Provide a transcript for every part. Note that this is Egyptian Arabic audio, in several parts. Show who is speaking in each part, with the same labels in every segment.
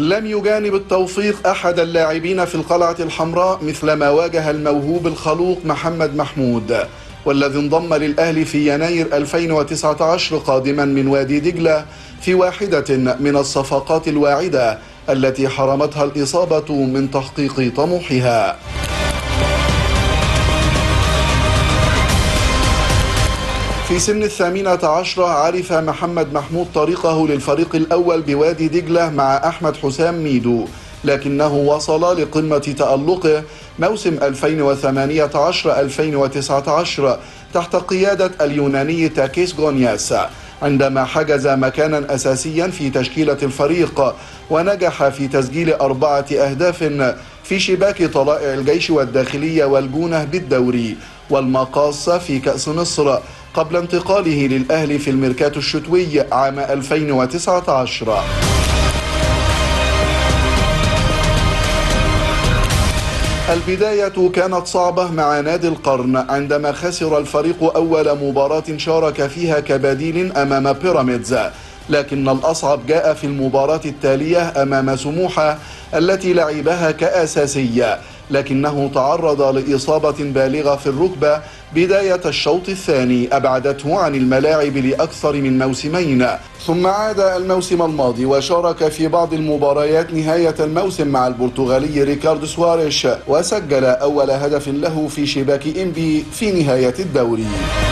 Speaker 1: لم يجانب التوفيق أحد اللاعبين في القلعة الحمراء مثلما واجه الموهوب الخلوق محمد محمود والذي انضم للأهلي في يناير 2019 قادما من وادي دجلة في واحدة من الصفقات الواعدة التي حرمتها الإصابة من تحقيق طموحها في سن الثامنة عشرة عرف محمد محمود طريقه للفريق الأول بوادي دجلة مع أحمد حسام ميدو لكنه وصل لقمة تألقه موسم 2018-2019 تحت قيادة اليوناني تاكيس غونياس عندما حجز مكانا أساسيا في تشكيلة الفريق ونجح في تسجيل أربعة أهداف في شباك طلائع الجيش والداخلية والجونة بالدوري والمقاصة في كأس مصر قبل انتقاله للأهلي في الميركاتو الشتوي عام 2019 البداية كانت صعبة مع نادي القرن عندما خسر الفريق أول مباراة شارك فيها كبديل أمام بيراميدز لكن الأصعب جاء في المباراة التالية أمام سموحة التي لعبها كأساسية لكنه تعرض لإصابة بالغة في الركبة بداية الشوط الثاني أبعدته عن الملاعب لأكثر من موسمين ثم عاد الموسم الماضي وشارك في بعض المباريات نهاية الموسم مع البرتغالي ريكاردو سواريش وسجل أول هدف له في شباك إنبي في نهاية الدوري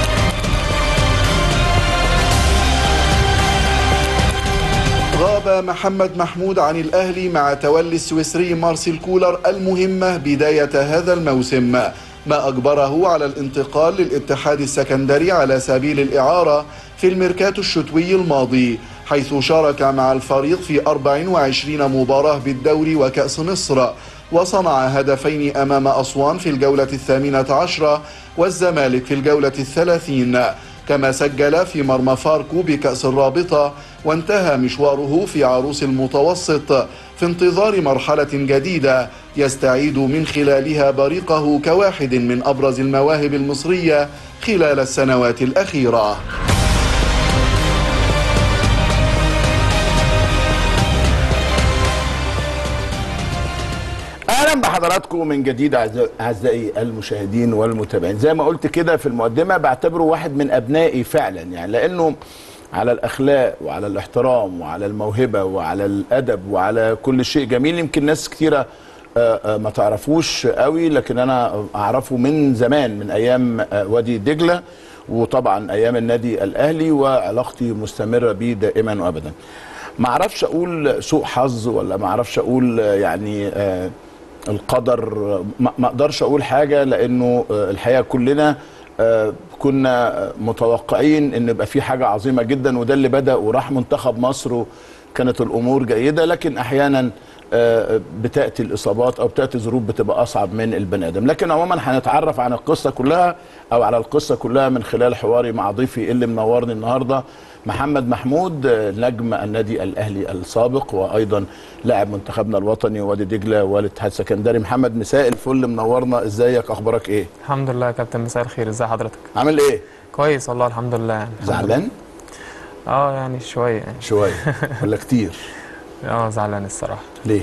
Speaker 1: غاب محمد محمود عن الأهلي مع تولي السويسري مارسيل كولر المهمة بداية هذا الموسم ما أجبره على الانتقال للاتحاد السكندري على سبيل الإعارة في الميركاتو الشتوي الماضي حيث شارك مع الفريق في 24 مباراة بالدوري وكأس مصر وصنع هدفين أمام أسوان في الجولة الثامنة عشرة والزمالك في الجولة الثلاثين كما سجل في مرمى فاركو بكأس الرابطة وانتهى مشواره في عروس المتوسط في انتظار مرحلة جديدة يستعيد من خلالها بريقه كواحد من أبرز المواهب المصرية خلال السنوات الأخيرة
Speaker 2: اهلا بحضراتكم من جديد أعز- اعزائي المشاهدين والمتابعين زي ما قلت كده في المقدمه بعتبره واحد من ابنائي فعلا يعني لانه على الاخلاق وعلى الاحترام وعلى الموهبه وعلى الادب وعلى كل شيء جميل يمكن ناس كتيره آه، آه، ما تعرفوش قوي لكن انا اعرفه من زمان من ايام آه، وادي دجله وطبعا ايام النادي الاهلي وعلاقتي مستمره بيه دائما وابدا ما اعرفش اقول سوء حظ ولا ما اعرفش اقول آه، يعني آه، القدر ما ما اقدرش اقول حاجه لانه آه، الحقيقه كلنا آه، كنا متوقعين ان يبقى في حاجه عظيمه جدا وده اللي بدا وراح منتخب مصر وكانت الامور جيده لكن احيانا آه، بتاتي الاصابات او بتاتي ظروف بتبقى اصعب من البني ادم لكن عموما هنتعرف عن القصه كلها او على القصه كلها من خلال حواري مع ضيفي اللي منورني النهارده محمد محمود آه، نجم النادي الاهلي السابق وايضا لاعب منتخبنا الوطني وادي دجله والاتحاد السكندري محمد مساء الفل منورنا ازيك اخبارك ايه
Speaker 3: الحمد لله يا كابتن مساء الخير ازي حضرتك
Speaker 2: عامل ايه
Speaker 3: كويس والله الحمد لله يعني الحمد
Speaker 2: زعلان
Speaker 3: لله. اه يعني شويه يعني
Speaker 2: شويه ولا كتير
Speaker 3: اه زعلان الصراحه
Speaker 2: ليه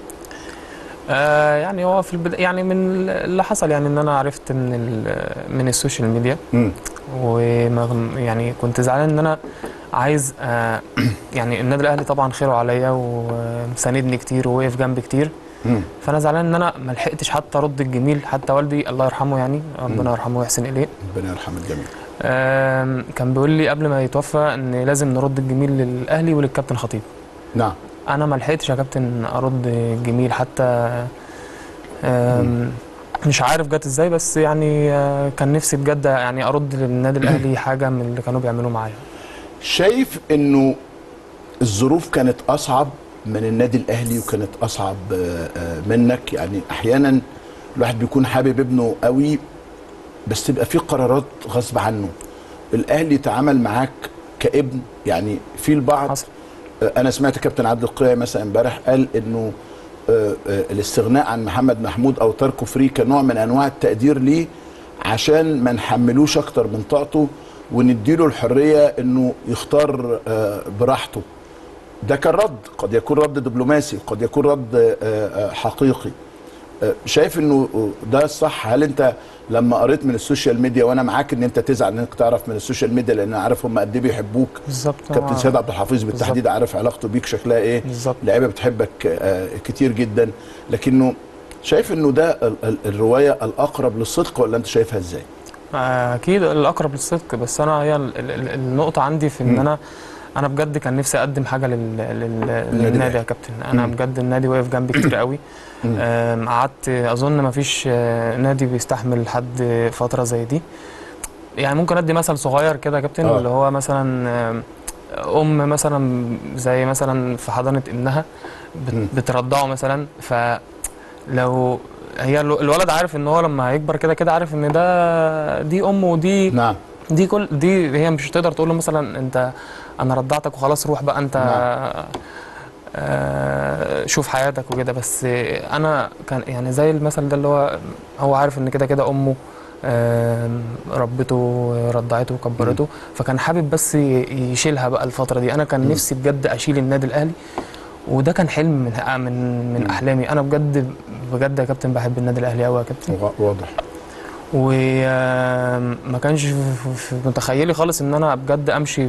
Speaker 3: آه يعني هو في البدايه يعني من اللي حصل يعني ان انا عرفت من ال- من السوشيال ميديا
Speaker 2: امم
Speaker 3: وما يعني كنت زعلان ان انا عايز آه يعني النادي الاهلي طبعا خيره عليا ومساندني كتير ووقف جنبي كتير
Speaker 2: امم
Speaker 3: فانا زعلان ان انا ما لحقتش حتى ارد الجميل حتى والدي الله يرحمه يعني ربنا يرحمه ويحسن اليه
Speaker 2: ربنا يرحم الجميع
Speaker 3: آم، كان بيقول لي قبل ما يتوفى ان لازم نرد الجميل للاهلي وللكابتن خطيب
Speaker 2: نعم
Speaker 3: انا ما لحقتش يا كابتن ارد الجميل حتى آم، مش عارف جت ازاي بس يعني آه، كان نفسي بجد يعني ارد للنادي الاهلي حاجه من اللي كانوا بيعملوه معايا
Speaker 2: شايف انه الظروف كانت اصعب من النادي الاهلي وكانت اصعب آه، آه، منك يعني احيانا الواحد بيكون حابب ابنه قوي بس تبقى في قرارات غصب عنه الاهلي تعامل معاك كابن يعني في البعض
Speaker 3: حصل
Speaker 2: آه، انا سمعت كابتن عبد القيع مثلا امبارح قال انه آه، آه، الاستغناء عن محمد محمود او تركه فري كنوع من انواع التقدير ليه عشان ما نحملوش اكتر من طاقته ونديله الحريه انه يختار آه، براحته ده كان رد قد يكون رد دبلوماسي قد يكون رد آه، آه، حقيقي آه، شايف انه ده الصح هل انت لما قريت من السوشيال ميديا وانا معاك ان انت تزعل انك تعرف من السوشيال ميديا لان انا عارف هم قد ايه بيحبوك
Speaker 3: بالظبط
Speaker 2: كابتن
Speaker 3: آه.
Speaker 2: سيد عبد الحفيظ بالتحديد عارف علاقته بيك شكلها ايه
Speaker 3: بالظبط.
Speaker 2: لعيبه بتحبك آه، كتير جدا لكنه شايف انه ده ال- ال- الروايه الاقرب للصدق ولا انت شايفها ازاي؟
Speaker 3: اكيد الاقرب للصدق بس انا هي ال- ال- ال- النقطه عندي في ان
Speaker 2: مم.
Speaker 3: انا انا بجد كان نفسي اقدم حاجه لل... لل...
Speaker 2: الأهلي.
Speaker 3: للنادي يا كابتن انا
Speaker 2: مم.
Speaker 3: بجد النادي واقف جنبي كتير قوي
Speaker 2: مم.
Speaker 3: أم، قعدت اظن ما فيش نادي بيستحمل حد فتره زي دي يعني ممكن ادي مثل صغير كده يا كابتن
Speaker 2: آه.
Speaker 3: اللي هو مثلا أم، ام مثلا زي مثلا في حضانه ابنها بت-
Speaker 2: مم.
Speaker 3: بترضعه مثلا فلو هي الو- الولد عارف ان هو لما هيكبر كده كده عارف ان ده دي امه ودي
Speaker 2: نعم
Speaker 3: دي كل دي هي مش تقدر تقول له مثلا انت انا رضعتك وخلاص روح بقى انت
Speaker 2: نعم.
Speaker 3: آه شوف حياتك وكده بس انا كان يعني زي المثل ده اللي هو هو عارف ان كده كده امه آم، ربته رضعته وكبرته فكان حابب بس ي- يشيلها بقى الفتره دي انا كان
Speaker 2: مم.
Speaker 3: نفسي بجد اشيل النادي الاهلي وده كان حلم من من من
Speaker 2: مم.
Speaker 3: احلامي انا بجد بجد يا كابتن بحب النادي الاهلي قوي يا كابتن
Speaker 2: وا- واضح
Speaker 3: وما كانش في- في متخيلي خالص ان انا بجد امشي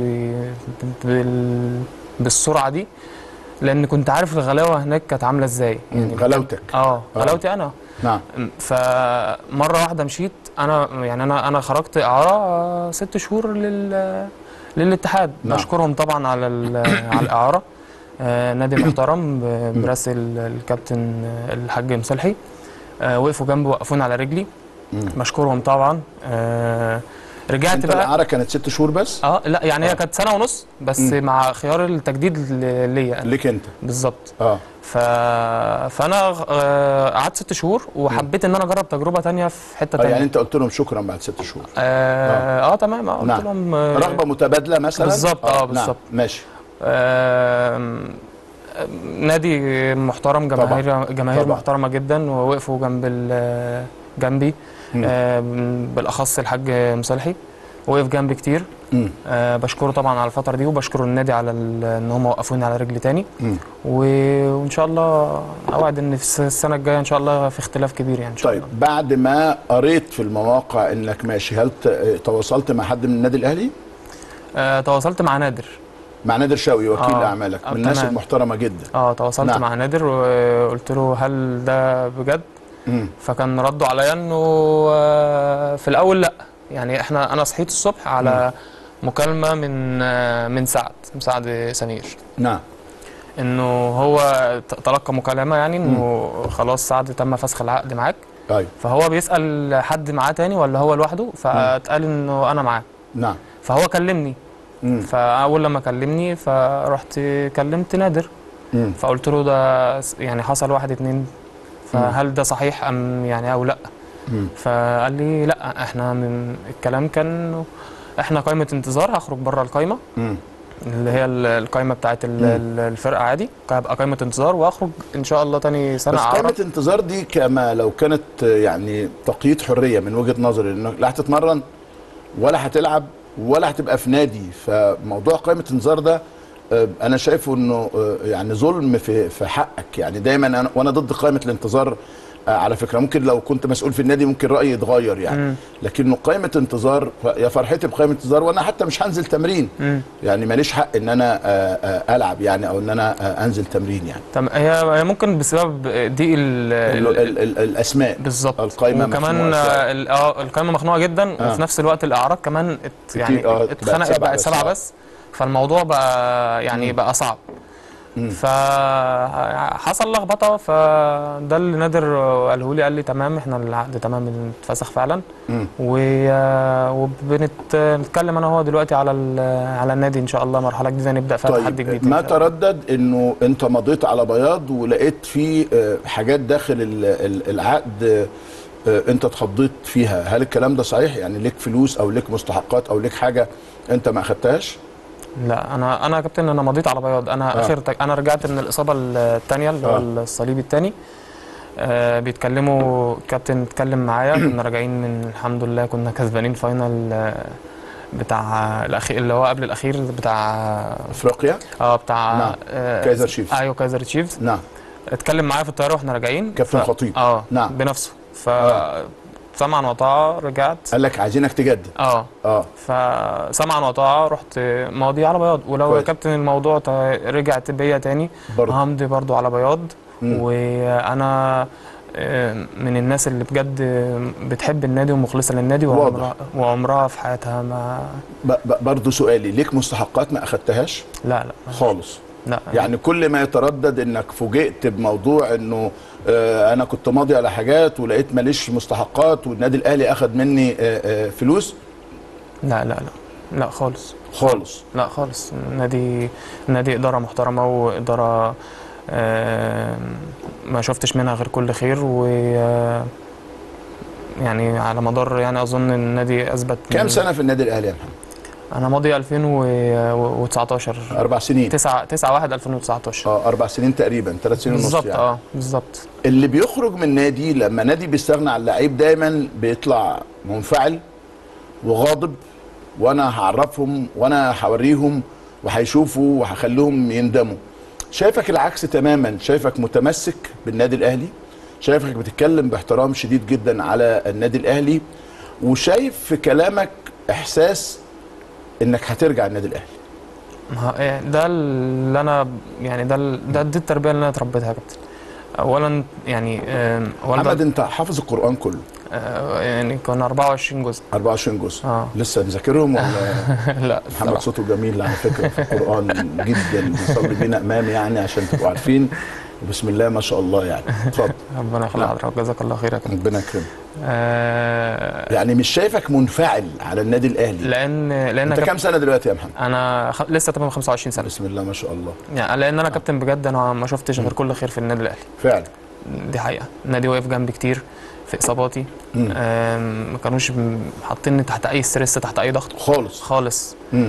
Speaker 3: بال- بالسرعه دي لان كنت عارف الغلاوه هناك كانت عامله ازاي
Speaker 2: مم. غلاوتك
Speaker 3: اه
Speaker 2: آه.
Speaker 3: غلاوتي انا
Speaker 2: نعم
Speaker 3: فمره واحده مشيت انا يعني انا انا خرجت اعاره آه، ست شهور لل للاتحاد
Speaker 2: نعم.
Speaker 3: بشكرهم طبعا على ال- على الاعاره آه، نادي محترم ب- براسل الكابتن الحاج مصلحي آه، وقفوا جنبي وقفوني على رجلي
Speaker 2: مم.
Speaker 3: بشكرهم طبعا آه، رجعت
Speaker 2: انت
Speaker 3: بقى
Speaker 2: الاعاره كانت ست شهور بس
Speaker 3: اه لا يعني
Speaker 2: آه.
Speaker 3: هي كانت سنه ونص بس
Speaker 2: مم.
Speaker 3: مع خيار التجديد ل- ليا أنا.
Speaker 2: ليك انت
Speaker 3: بالظبط
Speaker 2: اه
Speaker 3: ف... فانا آه، قعدت ست شهور وحبيت ان انا اجرب تجربه تانية في حته
Speaker 2: آه،
Speaker 3: تانية
Speaker 2: يعني انت قلت لهم شكرا بعد ست شهور
Speaker 3: اه, آه تمام اه قلت
Speaker 2: نعم.
Speaker 3: لهم آه،
Speaker 2: رغبه متبادله مثلا
Speaker 3: بالظبط، آه،
Speaker 2: نعم.
Speaker 3: بالظبط.
Speaker 2: ماشي
Speaker 3: آم، نادي محترم جماهير جماهير
Speaker 2: طبعا.
Speaker 3: محترمه جدا ووقفوا جنب ال- جنبي
Speaker 2: مم.
Speaker 3: آم، بالاخص الحاج مصلحي وقف جنبي كتير
Speaker 2: مم.
Speaker 3: آه بشكره طبعا على الفتره دي وبشكر النادي على ال- ان هم وقفوني على رجلي تاني
Speaker 2: مم.
Speaker 3: و- وان شاء الله اوعد ان في الس- السنه الجايه ان شاء الله في اختلاف كبير يعني ان شاء
Speaker 2: طيب
Speaker 3: الله
Speaker 2: بعد ما قريت في المواقع انك ماشي هل ت- تواصلت مع حد من النادي الاهلي؟
Speaker 3: آه تواصلت مع نادر
Speaker 2: مع نادر شوقي وكيل
Speaker 3: آه.
Speaker 2: اعمالك
Speaker 3: آه،
Speaker 2: من الناس
Speaker 3: تمام.
Speaker 2: المحترمه جدا
Speaker 3: اه تواصلت
Speaker 2: نعم.
Speaker 3: مع نادر وقلت له هل ده بجد
Speaker 2: مم.
Speaker 3: فكان رده عليا انه آه، في الاول لا يعني احنا انا صحيت الصبح على مكالمه من آه، من سعد مساعد سمير
Speaker 2: نعم
Speaker 3: انه هو ت- تلقى مكالمه يعني انه خلاص سعد تم فسخ العقد معاك
Speaker 2: طيب
Speaker 3: فهو بيسال حد معاه تاني ولا هو لوحده فاتقال انه انا معاه
Speaker 2: نعم
Speaker 3: فهو كلمني
Speaker 2: مم.
Speaker 3: فاول لما كلمني فرحت كلمت نادر
Speaker 2: مم.
Speaker 3: فقلت له ده س- يعني حصل واحد اتنين فهل ده صحيح ام يعني او لا
Speaker 2: مم.
Speaker 3: فقال لي لا احنا من الكلام كان إنه احنا قائمه انتظار هخرج بره القائمه
Speaker 2: مم.
Speaker 3: اللي هي ال- القائمه بتاعت ال- ال- الفرقه عادي هبقى قائمه انتظار واخرج ان شاء الله تاني سنه
Speaker 2: بس
Speaker 3: اعرف
Speaker 2: قائمة انتظار دي كما لو كانت يعني تقييد حرية من وجهة نظري انك لا هتتمرن ولا هتلعب ولا هتبقى في نادي فموضوع قائمة انتظار ده آه، انا شايفه انه آه، يعني ظلم في في حقك يعني دايما أنا وانا ضد قائمة الانتظار آه، على فكرة ممكن لو كنت مسؤول في النادي ممكن رأيي يتغير يعني
Speaker 3: مم.
Speaker 2: لكنه قائمة انتظار يا فرحتي بقائمة انتظار وانا حتى مش هنزل تمرين
Speaker 3: مم.
Speaker 2: يعني ماليش حق ان انا آه، آه، العب يعني او ان انا آه، انزل تمرين يعني
Speaker 3: طب هي هي ممكن بسبب ضيق ال-
Speaker 2: ال-
Speaker 3: ال-
Speaker 2: ال- ال- الاسماء
Speaker 3: بالظبط
Speaker 2: القايمة
Speaker 3: وكمان
Speaker 2: مخنوقة شوية.
Speaker 3: آه، ال- اه القائمه مخنوقه جدا
Speaker 2: آه.
Speaker 3: وفي نفس الوقت الاعراض كمان ات يعني
Speaker 2: كتير، آه، بقت
Speaker 3: اتخنقت
Speaker 2: سبعة
Speaker 3: بقت
Speaker 2: بس،
Speaker 3: سبعه
Speaker 2: آه.
Speaker 3: بس فالموضوع بقى يعني
Speaker 2: مم.
Speaker 3: بقى صعب
Speaker 2: مم.
Speaker 3: فحصل لخبطه فده اللي نادر قاله لي قال لي تمام احنا العقد تمام اتفسخ فعلا
Speaker 2: مم.
Speaker 3: و- وبنتكلم انا وهو دلوقتي على ال- على النادي ان شاء الله مرحله جديده نبدا فيها تحدي
Speaker 2: طيب
Speaker 3: جديد
Speaker 2: ما
Speaker 3: إن شاء الله.
Speaker 2: تردد انه انت مضيت على بياض ولقيت في آه، حاجات داخل ال- ال- العقد آه، انت اتخضيت فيها هل الكلام ده صحيح يعني ليك فلوس او ليك مستحقات او ليك حاجه انت ما اخدتهاش
Speaker 3: لا انا انا يا كابتن انا مضيت على بياض انا
Speaker 2: آه.
Speaker 3: اخر تك... انا رجعت من الاصابه الثانيه اللي هو
Speaker 2: آه.
Speaker 3: الصليبي الثاني آه بيتكلموا الكابتن اتكلم معايا كنا راجعين من الحمد لله كنا كسبانين فاينل آه بتاع الاخير اللي هو قبل الاخير بتاع
Speaker 2: افريقيا
Speaker 3: اه بتاع
Speaker 2: نعم.
Speaker 3: آه
Speaker 2: كايزر تشيفز.
Speaker 3: ايوه كايزر تشيفز
Speaker 2: نعم
Speaker 3: اتكلم معايا في الطياره واحنا راجعين
Speaker 2: كابتن
Speaker 3: ف-
Speaker 2: خطيب.
Speaker 3: اه
Speaker 2: نعم.
Speaker 3: بنفسه ف
Speaker 2: آه.
Speaker 3: سمعا وطاعة رجعت
Speaker 2: قال لك عايزينك تجدد
Speaker 3: اه
Speaker 2: اه
Speaker 3: فسمعا وطاعة رحت ماضي على بياض ولو
Speaker 2: كويس.
Speaker 3: يا كابتن الموضوع تا- رجعت بيا تاني
Speaker 2: برضه
Speaker 3: همضي برضو على بياض
Speaker 2: مم.
Speaker 3: وانا آه، من الناس اللي بجد بتحب النادي ومخلصه للنادي
Speaker 2: واضح.
Speaker 3: وعمرها وعمرها في حياتها ما
Speaker 2: ب- ب- برضه سؤالي ليك مستحقات ما اخدتهاش
Speaker 3: لا لا
Speaker 2: خالص
Speaker 3: لا
Speaker 2: يعني كل ما يتردد انك فوجئت بموضوع انه آه انا كنت ماضي على حاجات ولقيت ماليش مستحقات والنادي الاهلي اخد مني آه آه فلوس
Speaker 3: لا لا لا لا خالص
Speaker 2: خالص
Speaker 3: لا خالص النادي النادي إدارة محترمة وإدارة آه، ما شفتش منها غير كل خير و آه، يعني على مدار يعني أظن النادي أثبت
Speaker 2: كام
Speaker 3: من-
Speaker 2: سنه في النادي الاهلي يا محمد
Speaker 3: أنا ماضي 2019
Speaker 2: اربع سنين
Speaker 3: 9 9 1 2019
Speaker 2: اه اربع سنين تقريبا ثلاث سنين ونص
Speaker 3: بالظبط
Speaker 2: يعني.
Speaker 3: اه بالظبط
Speaker 2: اللي بيخرج من نادي لما نادي بيستغنى عن اللعيب دايما بيطلع منفعل وغاضب وانا هعرفهم وانا هوريهم وهيشوفوا وهخليهم يندموا شايفك العكس تماما شايفك متمسك بالنادي الاهلي شايفك بتتكلم باحترام شديد جدا على النادي الاهلي وشايف في كلامك احساس انك هترجع النادي الاهلي
Speaker 3: ما- إيه، ده اللي أنا يعني ده ال- ده دي التربية اللي أنا اتربيتها يا كابتن أولا يعني آم،
Speaker 2: محمد
Speaker 3: والدة
Speaker 2: انت حافظ القران كله
Speaker 3: آه، يعني كنا 24 جزء
Speaker 2: 24 جزء
Speaker 3: اه
Speaker 2: لسه مذاكرهم ولا
Speaker 3: لا
Speaker 2: محمد
Speaker 3: الصراحة.
Speaker 2: صوته جميل على فكره في القران جدا بيصلي بينا امام يعني عشان تبقوا عارفين بسم الله ما شاء الله يعني اتفضل
Speaker 3: ربنا يخلي
Speaker 2: نعم.
Speaker 3: حضرتك جزاك الله خير يا كابتن
Speaker 2: ربنا يكرمك
Speaker 3: آه
Speaker 2: يعني مش شايفك منفعل على النادي الاهلي
Speaker 3: لان لان
Speaker 2: انت
Speaker 3: كاب-
Speaker 2: كام سنه دلوقتي يا محمد
Speaker 3: انا خ... لسه تمام 25 سنه
Speaker 2: بسم الله ما شاء الله
Speaker 3: يعني لان انا كابتن بجد انا ما شفتش غير كل خير في النادي الاهلي
Speaker 2: فعلا
Speaker 3: دي حقيقه النادي واقف جنبي كتير في اصاباتي
Speaker 2: مم.
Speaker 3: آم، ما كانوش م- حاطيني تحت اي ستريس تحت اي ضغط
Speaker 2: خالص
Speaker 3: خالص
Speaker 2: مم.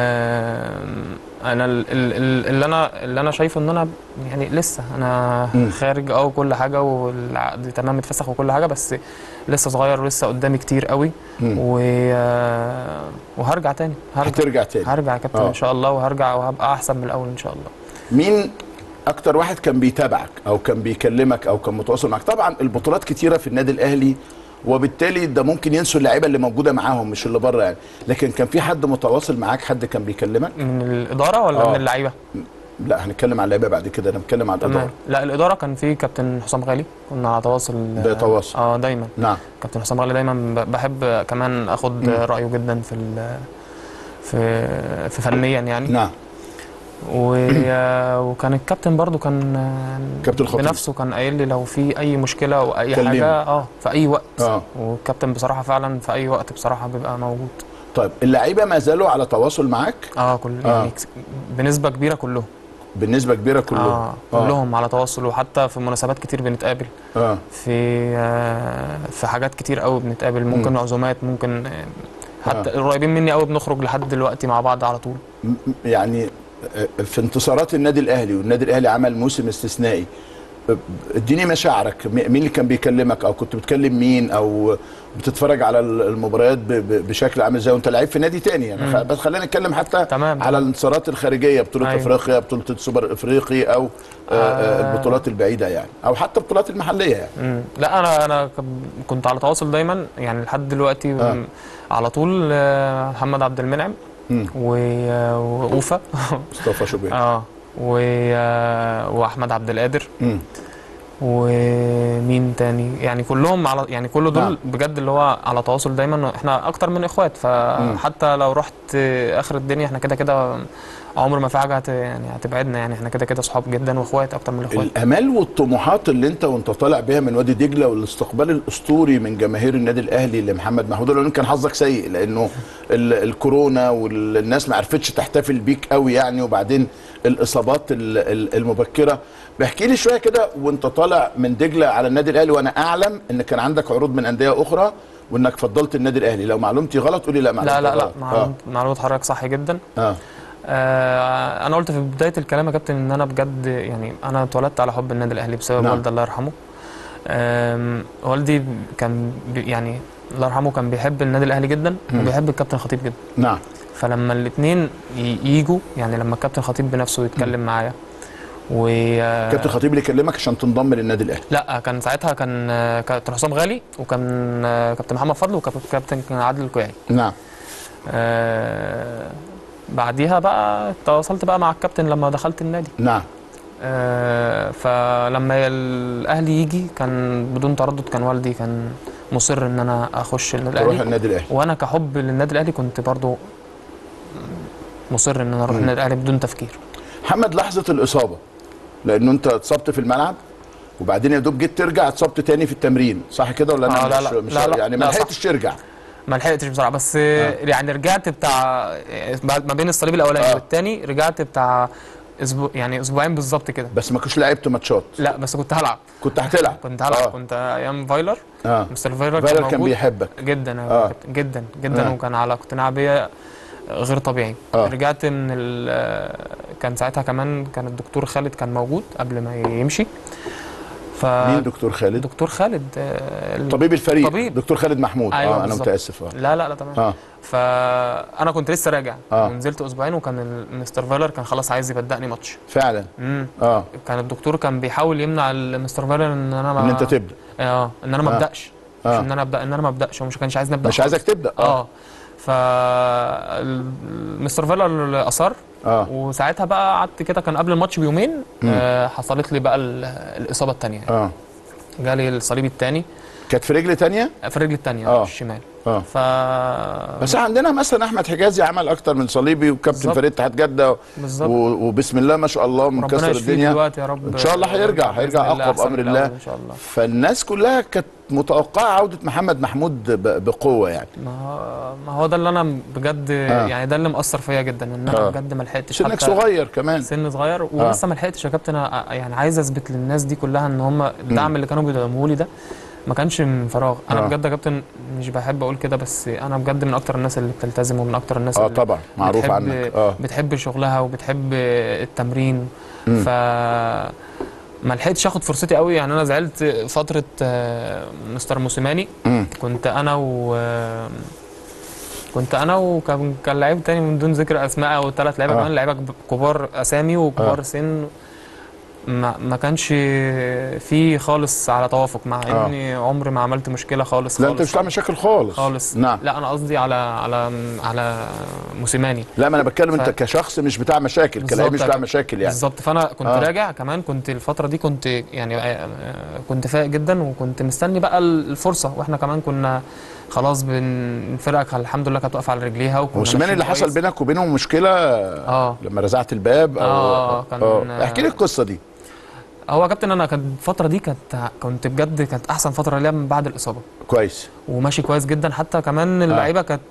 Speaker 3: آم، انا ال- ال- ال- اللي انا اللي انا شايفه ان انا يعني لسه انا
Speaker 2: مم.
Speaker 3: خارج اه وكل حاجه والعقد تمام متفسخ وكل حاجه بس لسه صغير ولسه قدامي كتير قوي
Speaker 2: مم.
Speaker 3: و... آه، وهرجع تاني هرجع
Speaker 2: هترجع تاني
Speaker 3: هرجع يا كابتن
Speaker 2: آه.
Speaker 3: ان شاء الله وهرجع وهبقى احسن من الاول ان شاء الله
Speaker 2: مين اكتر واحد كان بيتابعك او كان بيكلمك او كان متواصل معك طبعا البطولات كتيره في النادي الاهلي وبالتالي ده ممكن ينسوا اللعيبه اللي موجوده معاهم مش اللي بره يعني لكن كان في حد متواصل معاك حد كان بيكلمك
Speaker 3: من الاداره ولا
Speaker 2: آه.
Speaker 3: من اللعيبه
Speaker 2: لا هنتكلم على اللعيبه بعد كده انا بتكلم على
Speaker 3: تمام
Speaker 2: الاداره
Speaker 3: لا الاداره كان في كابتن حسام غالي كنا على تواصل
Speaker 2: بيتواصل.
Speaker 3: اه دايما
Speaker 2: نعم
Speaker 3: كابتن حسام غالي دايما ب- بحب كمان اخد
Speaker 2: مم.
Speaker 3: رايه جدا في ال في في فنيا يعني
Speaker 2: نعم
Speaker 3: و... وكان الكابتن برضو كان
Speaker 2: كابتن الخطيب.
Speaker 3: بنفسه كان قايل لي لو في اي مشكله او اي
Speaker 2: كلمني.
Speaker 3: حاجه اه في اي وقت
Speaker 2: اه
Speaker 3: والكابتن بصراحه فعلا في اي وقت بصراحه بيبقى موجود
Speaker 2: طيب اللعيبه ما زالوا على تواصل معاك
Speaker 3: اه كل
Speaker 2: آه.
Speaker 3: يعني كس- بنسبه كبيره كلهم
Speaker 2: بنسبه كبيره كلهم
Speaker 3: اه كلهم على تواصل وحتى في مناسبات كتير بنتقابل
Speaker 2: اه
Speaker 3: في آه في حاجات كتير قوي بنتقابل ممكن عزومات ممكن آه، حتى
Speaker 2: آه.
Speaker 3: القريبين مني قوي بنخرج لحد دلوقتي مع بعض على طول
Speaker 2: م- م- يعني آه، في انتصارات النادي الاهلي والنادي الاهلي عمل موسم استثنائي آه، اديني مشاعرك م- مين اللي كان بيكلمك او كنت بتكلم مين او بتتفرج على ال- المباريات ب- ب- بشكل عامل ازاي وانت لعيب في نادي تاني يعني خ- بس خلينا نتكلم حتى
Speaker 3: تمام
Speaker 2: على الانتصارات الخارجيه بطوله
Speaker 3: أيوة.
Speaker 2: افريقيا بطوله السوبر الافريقي او آه، آه،
Speaker 3: آه.
Speaker 2: البطولات البعيده يعني او حتى البطولات المحليه يعني
Speaker 3: مم. لا انا انا ك- كنت على تواصل دايما يعني لحد دلوقتي
Speaker 2: آه.
Speaker 3: م- على طول آه، محمد عبد المنعم
Speaker 2: مم.
Speaker 3: و- آه، واوفا
Speaker 2: مصطفى شوبير
Speaker 3: اه و- آه، واحمد عبد القادر
Speaker 2: مم.
Speaker 3: ومين تاني يعني كلهم على يعني كل دول
Speaker 2: نعم.
Speaker 3: بجد اللي هو على تواصل دايما احنا اكتر من اخوات فحتى لو رحت اخر الدنيا احنا كده كده عمر ما في حاجه هت يعني هتبعدنا يعني احنا كده كده صحاب جدا واخوات اكتر من الاخوات
Speaker 2: الامال والطموحات اللي انت وانت طالع بيها من وادي دجله والاستقبال الاسطوري من جماهير النادي الاهلي لمحمد محمود لان كان حظك سيء لانه ال- الكورونا والناس ما عرفتش تحتفل بيك قوي يعني وبعدين الاصابات ال- ال- المبكره بحكي لي شويه كده وانت طالع من دجله على النادي الاهلي وانا اعلم ان كان عندك عروض من انديه اخرى وانك فضلت النادي الاهلي لو معلومتي غلط قولي لا معلومتي
Speaker 3: لا لا لا
Speaker 2: غلط.
Speaker 3: معلومات معلومات حضرتك صح جدا
Speaker 2: اه, آه.
Speaker 3: آه انا قلت في بدايه الكلام يا كابتن ان انا بجد يعني انا اتولدت على حب النادي الاهلي بسبب
Speaker 2: نعم.
Speaker 3: والدي الله يرحمه آم، والدي كان بي- يعني الله يرحمه كان بيحب النادي الاهلي جدا وبيحب الكابتن خطيب جدا
Speaker 2: نعم
Speaker 3: فلما الاثنين يجوا يعني لما الكابتن خطيب بنفسه يتكلم معايا و
Speaker 2: كابتن خطيب اللي كلمك عشان تنضم للنادي الاهلي
Speaker 3: لا كان ساعتها كان كابتن حسام غالي وكان كابتن محمد فضل وكابتن عادل الكويعي
Speaker 2: نعم
Speaker 3: آه بعديها بقى تواصلت بقى مع الكابتن لما دخلت النادي
Speaker 2: نعم
Speaker 3: آه فلما الاهلي يجي كان بدون تردد كان والدي كان مصر ان انا اخش النادي
Speaker 2: تروح
Speaker 3: الاهلي
Speaker 2: النادي الاهلي
Speaker 3: وانا كحب للنادي الاهلي كنت برضو مصر ان انا اروح
Speaker 2: مم.
Speaker 3: النادي الاهلي بدون تفكير
Speaker 2: محمد لحظه الاصابه لانه انت اتصبت في الملعب وبعدين يا دوب جيت ترجع اتصبت تاني في التمرين صح كده ولا انا
Speaker 3: آه، لا،
Speaker 2: مش,
Speaker 3: لا،
Speaker 2: مش
Speaker 3: لا، لا،
Speaker 2: يعني ما
Speaker 3: لا، صح.
Speaker 2: لحقتش ترجع
Speaker 3: ما لحقتش بصراحه بس آه. يعني رجعت بتاع بعد ما بين الصليب الاولاني
Speaker 2: آه.
Speaker 3: آه. والتاني رجعت بتاع اسبوع يعني اسبوعين بالظبط كده
Speaker 2: بس ما كنتش لعبت ماتشات
Speaker 3: لا بس كنت هلعب
Speaker 2: كنت هتلعب
Speaker 3: كنت هلعب
Speaker 2: آه.
Speaker 3: آه. كنت ايام فايلر
Speaker 2: اه
Speaker 3: مستر فايلر
Speaker 2: فايلر
Speaker 3: كان
Speaker 2: كان
Speaker 3: موجود
Speaker 2: بيحبك
Speaker 3: جدا
Speaker 2: آه.
Speaker 3: آه. جدا جدا
Speaker 2: آه.
Speaker 3: آه. وكان على اقتناع بيا غير طبيعي
Speaker 2: آه.
Speaker 3: آه. رجعت من ال كان ساعتها كمان كان الدكتور خالد كان موجود قبل ما يمشي ف
Speaker 2: مين دكتور خالد
Speaker 3: دكتور خالد آه، ال-
Speaker 2: طبيب الفريق
Speaker 3: طبيب.
Speaker 2: دكتور خالد محمود
Speaker 3: أيوة
Speaker 2: اه انا
Speaker 3: بالظبط.
Speaker 2: متاسف اه
Speaker 3: لا لا لا تمام
Speaker 2: اه
Speaker 3: فانا كنت لسه راجع
Speaker 2: آه.
Speaker 3: ونزلت اسبوعين وكان ال- مستر فايلر كان خلاص عايز يبدأني ماتش
Speaker 2: فعلا
Speaker 3: امم
Speaker 2: اه
Speaker 3: كان الدكتور كان بيحاول يمنع ال- مستر فايلر ان انا ما
Speaker 2: ان انت تبدا
Speaker 3: اه ان انا ما
Speaker 2: آه.
Speaker 3: ابداش مش
Speaker 2: آه.
Speaker 3: ان انا ابدا ان انا ما ابداش هو مش كانش عايزني ابدا
Speaker 2: مش عايزك تبدا
Speaker 3: اه ف ال- مستر فايلر اصر
Speaker 2: اه
Speaker 3: وساعتها بقى قعدت كده كان قبل الماتش بيومين
Speaker 2: مم.
Speaker 3: آه حصلت لي بقى ال- الاصابه الثانيه
Speaker 2: اه
Speaker 3: جالي الصليب الثاني
Speaker 2: كانت في رجل تانية
Speaker 3: في الرجل الثانيه
Speaker 2: آه.
Speaker 3: الشمال
Speaker 2: اه
Speaker 3: ف
Speaker 2: بس عندنا مثلا احمد حجازي عمل اكتر من صليبي وكابتن
Speaker 3: بالظبط.
Speaker 2: فريق اتحاد جده و-
Speaker 3: بالظبط
Speaker 2: وبسم الله ما شاء الله
Speaker 3: ربنا
Speaker 2: منكسر
Speaker 3: يشفيه
Speaker 2: الدنيا
Speaker 3: دلوقتي يا رب
Speaker 2: إن شاء الله هيرجع،
Speaker 3: بإذن
Speaker 2: هيرجع
Speaker 3: الله
Speaker 2: أقوى
Speaker 3: أحسن
Speaker 2: بأمر
Speaker 3: من
Speaker 2: الله.
Speaker 3: الأول ان شاء الله
Speaker 2: فالناس كلها كانت متوقعه عوده محمد محمود ب- بقوه يعني
Speaker 3: ما هو ما هو ده اللي انا بجد
Speaker 2: آه.
Speaker 3: يعني ده اللي مأثر فيا جدا ان انا
Speaker 2: آه.
Speaker 3: بجد ما لحقتش
Speaker 2: سنك
Speaker 3: حتى
Speaker 2: صغير كمان
Speaker 3: سن صغير ولسه ما لحقتش يا كابتن أنا يعني عايز اثبت للناس دي كلها ان هم الدعم اللي كانوا بيدعموه لي ده ما كانش من فراغ انا
Speaker 2: آه.
Speaker 3: بجد يا كابتن مش بحب اقول كده بس انا بجد من اكتر الناس اللي بتلتزم ومن اكتر الناس
Speaker 2: اه
Speaker 3: اللي
Speaker 2: طبعا معروف
Speaker 3: بتحب
Speaker 2: عنك اه
Speaker 3: بتحب شغلها وبتحب التمرين
Speaker 2: مم.
Speaker 3: ف ما لحقتش اخد فرصتي قوي يعني انا زعلت فتره آه، مستر موسيماني
Speaker 2: مم.
Speaker 3: كنت انا و كنت انا وكان كان لعيب تاني من دون ذكر اسماء او ثلاث لعيبه
Speaker 2: آه.
Speaker 3: كمان لعيبه كبار اسامي وكبار
Speaker 2: آه.
Speaker 3: سن ما, ما كانش في خالص على توافق مع
Speaker 2: آه.
Speaker 3: اني عمري ما عملت مشكله خالص
Speaker 2: لا
Speaker 3: خالص
Speaker 2: انت مش بتعمل مشاكل خالص
Speaker 3: خالص
Speaker 2: نعم
Speaker 3: لا انا قصدي على على على موسيماني
Speaker 2: لا ما انا بتكلم
Speaker 3: ف-
Speaker 2: انت كشخص مش بتاع مشاكل كلاعب مش
Speaker 3: بالظبط
Speaker 2: بتاع
Speaker 3: يا
Speaker 2: مشاكل يعني
Speaker 3: بالظبط فانا كنت
Speaker 2: آه.
Speaker 3: آه. راجع كمان كنت الفتره دي كنت يعني آه، آه، كنت فايق جدا وكنت مستني بقى الفرصه واحنا كمان كنا خلاص بن الفرقه كان الحمد لله كانت واقفه على رجليها وكنا
Speaker 2: موسيماني اللي
Speaker 3: ماشيين
Speaker 2: حصل
Speaker 3: كويس.
Speaker 2: بينك وبينه مشكله
Speaker 3: اه
Speaker 2: لما رزعت الباب او
Speaker 3: آه، كان-
Speaker 2: اه احكي لي القصه دي
Speaker 3: هو يا كابتن انا كانت الفتره دي كانت كنت بجد كانت احسن فتره ليا من بعد الاصابه
Speaker 2: كويس
Speaker 3: وماشي كويس جدا حتى كمان اللعيبه كانت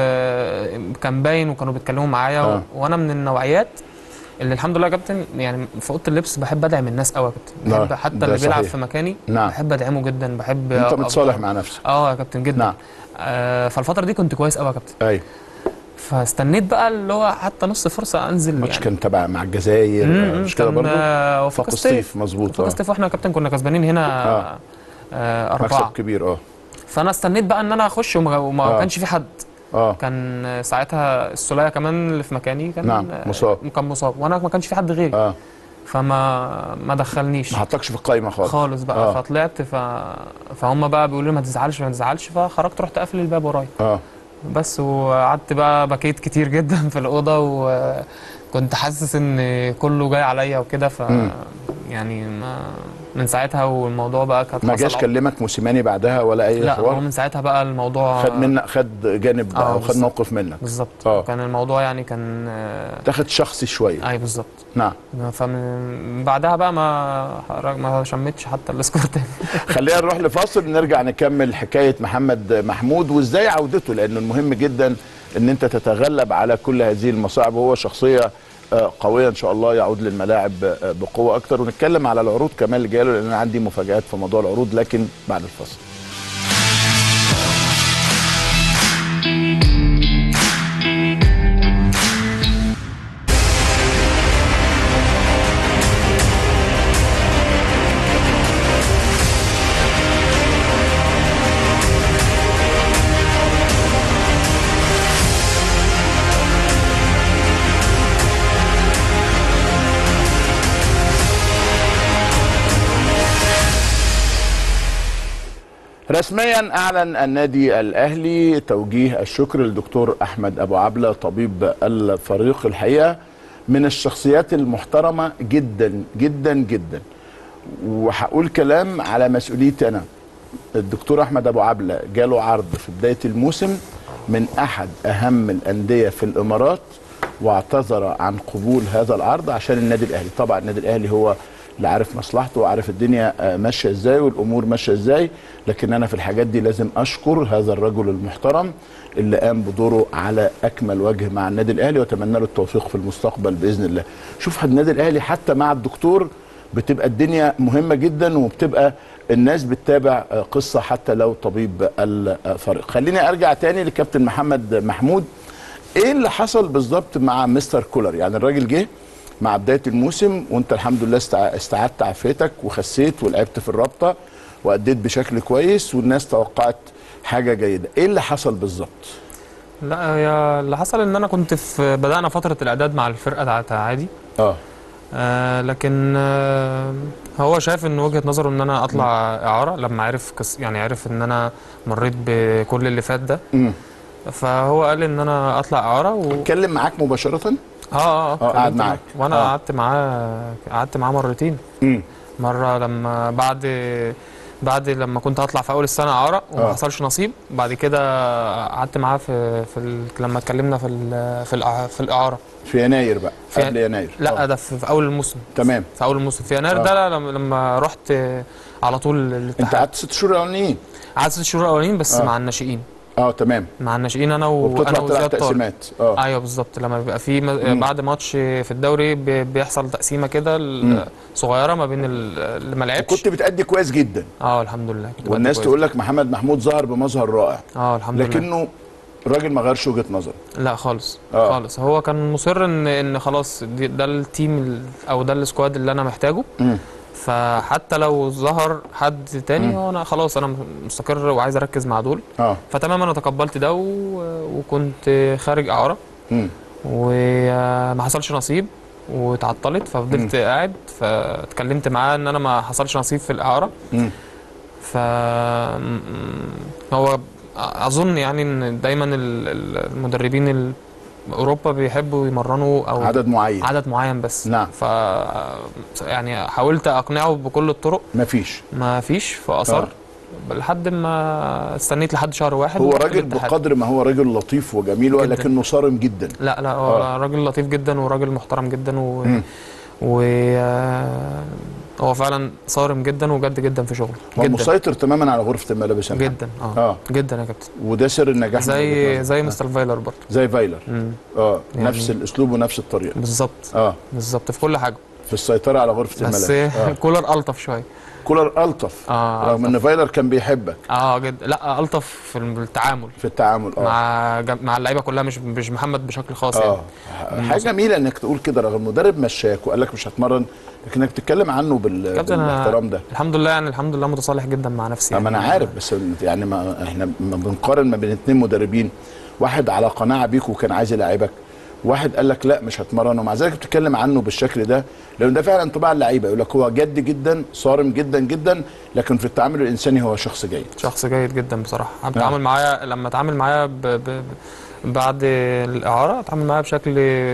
Speaker 3: آه، كان باين وكانوا بيتكلموا معايا
Speaker 2: آه.
Speaker 3: آه. وانا من النوعيات اللي الحمد لله يا كابتن يعني في اوضه اللبس بحب ادعم الناس قوي يا كابتن
Speaker 2: نعم،
Speaker 3: بحب حتى
Speaker 2: ده
Speaker 3: اللي بيلعب
Speaker 2: صحيح.
Speaker 3: في مكاني
Speaker 2: نعم.
Speaker 3: بحب ادعمه جدا بحب
Speaker 2: انت
Speaker 3: أبقى-
Speaker 2: متصالح مع نفسك
Speaker 3: اه يا كابتن جدا
Speaker 2: نعم
Speaker 3: آه فالفتره دي كنت كويس قوي يا كابتن
Speaker 2: ايوه
Speaker 3: فاستنيت بقى اللي هو حتى نص فرصه انزل
Speaker 2: الماتش
Speaker 3: يعني
Speaker 2: كان تبع مع الجزائر
Speaker 3: مم،
Speaker 2: مش كده
Speaker 3: كان
Speaker 2: برضه
Speaker 3: آه، وفاق
Speaker 2: فاق
Speaker 3: ستيف
Speaker 2: الصيف مظبوط
Speaker 3: وفاق
Speaker 2: اه
Speaker 3: ستيف واحنا يا كابتن كنا كسبانين هنا
Speaker 2: آه.
Speaker 3: آه. آه
Speaker 2: مكسب
Speaker 3: أربعة
Speaker 2: كبير اه
Speaker 3: فأنا استنيت بقى إن أنا أخش وما, وما
Speaker 2: آه.
Speaker 3: كانش في حد
Speaker 2: اه
Speaker 3: كان آه، ساعتها السولية كمان اللي في مكاني كان
Speaker 2: نعم،
Speaker 3: آه،
Speaker 2: مصاب.
Speaker 3: كان مصاب وأنا ما كانش في حد غيري
Speaker 2: اه
Speaker 3: فما ما دخلنيش
Speaker 2: ما حطكش في القايمه خالص
Speaker 3: خالص بقى
Speaker 2: آه.
Speaker 3: آه. فطلعت ف... فهم بقى بيقولوا لي ما تزعلش ما تزعلش فخرجت رحت قافل الباب ورايا
Speaker 2: اه
Speaker 3: بس وقعدت بقى بكيت كتير جدا في الأوضة وكنت حاسس إن كله جاي عليا وكده ف
Speaker 2: مم.
Speaker 3: يعني ما من ساعتها والموضوع بقى كانت
Speaker 2: ما
Speaker 3: حصل
Speaker 2: جاش
Speaker 3: عق-
Speaker 2: كلمك موسيماني بعدها ولا اي
Speaker 3: لا هو
Speaker 2: حوار
Speaker 3: من ساعتها بقى الموضوع
Speaker 2: خد منك خد جانب
Speaker 3: آه،
Speaker 2: او خد
Speaker 3: بالظبط.
Speaker 2: موقف منك
Speaker 3: بالظبط
Speaker 2: آه.
Speaker 3: كان الموضوع يعني كان آه،
Speaker 2: تاخد شخصي شويه
Speaker 3: اي بالظبط
Speaker 2: نعم
Speaker 3: فمن بعدها بقى ما ما شمتش حتى السكور تاني
Speaker 2: خلينا نروح لفاصل نرجع نكمل حكايه محمد محمود وازاي عودته لانه المهم جدا ان انت تتغلب على كل هذه المصاعب وهو شخصيه آه، قويه ان شاء الله يعود للملاعب آه، بقوه اكتر ونتكلم على العروض كمان اللي جايه له لان انا عندي مفاجات في موضوع العروض لكن بعد الفاصل رسميا اعلن النادي الاهلي توجيه الشكر للدكتور احمد ابو عبله طبيب الفريق الحقيقه من الشخصيات المحترمه جدا جدا جدا وهقول كلام على مسؤوليتي انا الدكتور احمد ابو عبله جاله عرض في بدايه الموسم من احد اهم الانديه في الامارات واعتذر عن قبول هذا العرض عشان النادي الاهلي طبعا النادي الاهلي هو اللي عارف مصلحته وعارف الدنيا آه، ماشيه ازاي والامور ماشيه ازاي لكن انا في الحاجات دي لازم اشكر هذا الرجل المحترم اللي قام بدوره على اكمل وجه مع النادي الاهلي واتمنى له التوفيق في المستقبل باذن الله شوف النادي الاهلي حتى مع الدكتور بتبقى الدنيا مهمه جدا وبتبقى الناس بتتابع آه، قصه حتى لو طبيب الفريق خليني ارجع تاني لكابتن محمد محمود ايه اللي حصل بالظبط مع مستر كولر يعني الراجل جه مع بدايه الموسم وانت الحمد لله استع- استعدت عافيتك وخسيت ولعبت في الرابطه واديت بشكل كويس والناس توقعت حاجه جيده ايه اللي حصل بالظبط
Speaker 3: لا هي اللي حصل ان انا كنت في بدانا فتره الاعداد مع الفرقه بتاعت عادي
Speaker 2: اه
Speaker 3: آه لكن آه هو شايف ان وجهه نظره ان انا اطلع اعاره لما عرف قص يعني عرف ان انا مريت بكل اللي فات ده
Speaker 2: امم
Speaker 3: فهو قال ان انا اطلع اعاره و...
Speaker 2: اتكلم معاك مباشره
Speaker 3: اه اه
Speaker 2: آه، قعد
Speaker 3: اتكلمت
Speaker 2: معاك.
Speaker 3: معاه. وانا
Speaker 2: آه.
Speaker 3: قعدت معاه قعدت معاه مرتين
Speaker 2: امم
Speaker 3: مره لما بعد بعد لما كنت هطلع في اول السنه اعاره وما
Speaker 2: آه.
Speaker 3: حصلش نصيب بعد كده قعدت معاه في في ال... لما اتكلمنا في ال... في, الأع... في الاعاره
Speaker 2: في يناير بقى
Speaker 3: في-
Speaker 2: قبل يناير
Speaker 3: لا
Speaker 2: آه.
Speaker 3: ده في, في اول الموسم
Speaker 2: تمام
Speaker 3: في اول الموسم في يناير
Speaker 2: آه.
Speaker 3: ده لما, لما رحت على طول
Speaker 2: انت
Speaker 3: الاتحاد
Speaker 2: قعدت ست شهور الاولانيين
Speaker 3: قعدت ست شهور الاولانيين بس
Speaker 2: آه.
Speaker 3: مع الناشئين
Speaker 2: اه تمام
Speaker 3: مع الناشئين انا وانا
Speaker 2: وبتطلع تلعب
Speaker 3: وزياد طارق
Speaker 2: تقسيمات اه
Speaker 3: ايوه بالظبط لما بيبقى في م-
Speaker 2: مم.
Speaker 3: بعد ماتش في الدوري بي- بيحصل تقسيمه كده
Speaker 2: مم.
Speaker 3: ال- صغيره ما بين ال- اللي ما لعبش
Speaker 2: كنت بتأدي كويس جدا
Speaker 3: اه الحمد لله كنت
Speaker 2: والناس
Speaker 3: بأدي
Speaker 2: تقول لك محمد محمود ظهر بمظهر رائع
Speaker 3: اه الحمد لله
Speaker 2: لكنه الراجل ما غيرش وجهه نظره
Speaker 3: لا خالص
Speaker 2: آه.
Speaker 3: خالص هو كان مصر ان ان خلاص دي ده التيم ال- او ده السكواد اللي انا محتاجه
Speaker 2: مم.
Speaker 3: فحتى لو ظهر حد تاني
Speaker 2: مم.
Speaker 3: هو انا خلاص انا مستقر وعايز اركز مع دول
Speaker 2: اه
Speaker 3: فتمام انا تقبلت ده و... وكنت خارج اعاره
Speaker 2: مم.
Speaker 3: وما حصلش نصيب واتعطلت ففضلت قاعد فاتكلمت معاه ان انا ما حصلش نصيب في الاعاره
Speaker 2: مم.
Speaker 3: ف م- هو اظن يعني ان دايما ال- ال- المدربين ال- اوروبا بيحبوا يمرنوا او
Speaker 2: عدد معين
Speaker 3: عدد معين بس
Speaker 2: نعم.
Speaker 3: ف يعني حاولت اقنعه بكل الطرق
Speaker 2: مفيش
Speaker 3: ما فيش فاصر
Speaker 2: آه.
Speaker 3: لحد ما استنيت لحد شهر واحد
Speaker 2: هو
Speaker 3: ورحت
Speaker 2: راجل
Speaker 3: الاتحاد.
Speaker 2: بقدر ما هو راجل لطيف وجميل
Speaker 3: جداً.
Speaker 2: ولكنه صارم جدا
Speaker 3: لا لا هو
Speaker 2: آه.
Speaker 3: راجل لطيف جدا وراجل محترم جدا و...
Speaker 2: مم.
Speaker 3: و آه، هو فعلا صارم جدا وجد جدا في شغله
Speaker 2: هو
Speaker 3: جدا
Speaker 2: مسيطر تماما على غرفه الملابس يا محمد.
Speaker 3: جدا اه,
Speaker 2: اه
Speaker 3: جدا يا كابتن
Speaker 2: وده سر النجاح من وجهة
Speaker 3: زي
Speaker 2: نظري.
Speaker 3: زي
Speaker 2: آه.
Speaker 3: مستر فايلر برضه
Speaker 2: زي فايلر
Speaker 3: مم.
Speaker 2: اه
Speaker 3: يعني-
Speaker 2: نفس الاسلوب ونفس الطريقه
Speaker 3: بالظبط
Speaker 2: اه
Speaker 3: بالظبط في كل حاجه
Speaker 2: في السيطره على غرفه
Speaker 3: بس
Speaker 2: الملابس آه.
Speaker 3: كولر الطف شويه
Speaker 2: كولر الطف
Speaker 3: اه
Speaker 2: رغم ان فايلر كان بيحبك
Speaker 3: اه جدا لا الطف في التعامل
Speaker 2: في التعامل اه
Speaker 3: مع جم... مع اللعيبه كلها مش مش محمد بشكل خاص
Speaker 2: اه
Speaker 3: يعني
Speaker 2: حاجه جميله انك تقول كده رغم المدرب مشاك وقال لك مش هتمرن لكنك تتكلم عنه بال...
Speaker 3: كابتن أنا
Speaker 2: بالاحترام ده
Speaker 3: الحمد لله يعني الحمد لله متصالح جدا مع نفسي
Speaker 2: ما انا
Speaker 3: يعني.
Speaker 2: عارف بس يعني ما احنا ما بنقارن ما بين اتنين مدربين واحد على قناعه بيك وكان عايز يلاعبك واحد قال لك لا مش هتمرن ومع ذلك بتتكلم عنه بالشكل ده لان ده فعلا طباع اللعيبه يقول لك هو جد جدا صارم جدا جدا لكن في التعامل الانساني هو شخص جيد
Speaker 3: شخص جيد جدا بصراحه انا بتعامل معايا لما اتعامل معايا ب... ب... ب- بعد الاعاره اتعامل معايا بشكل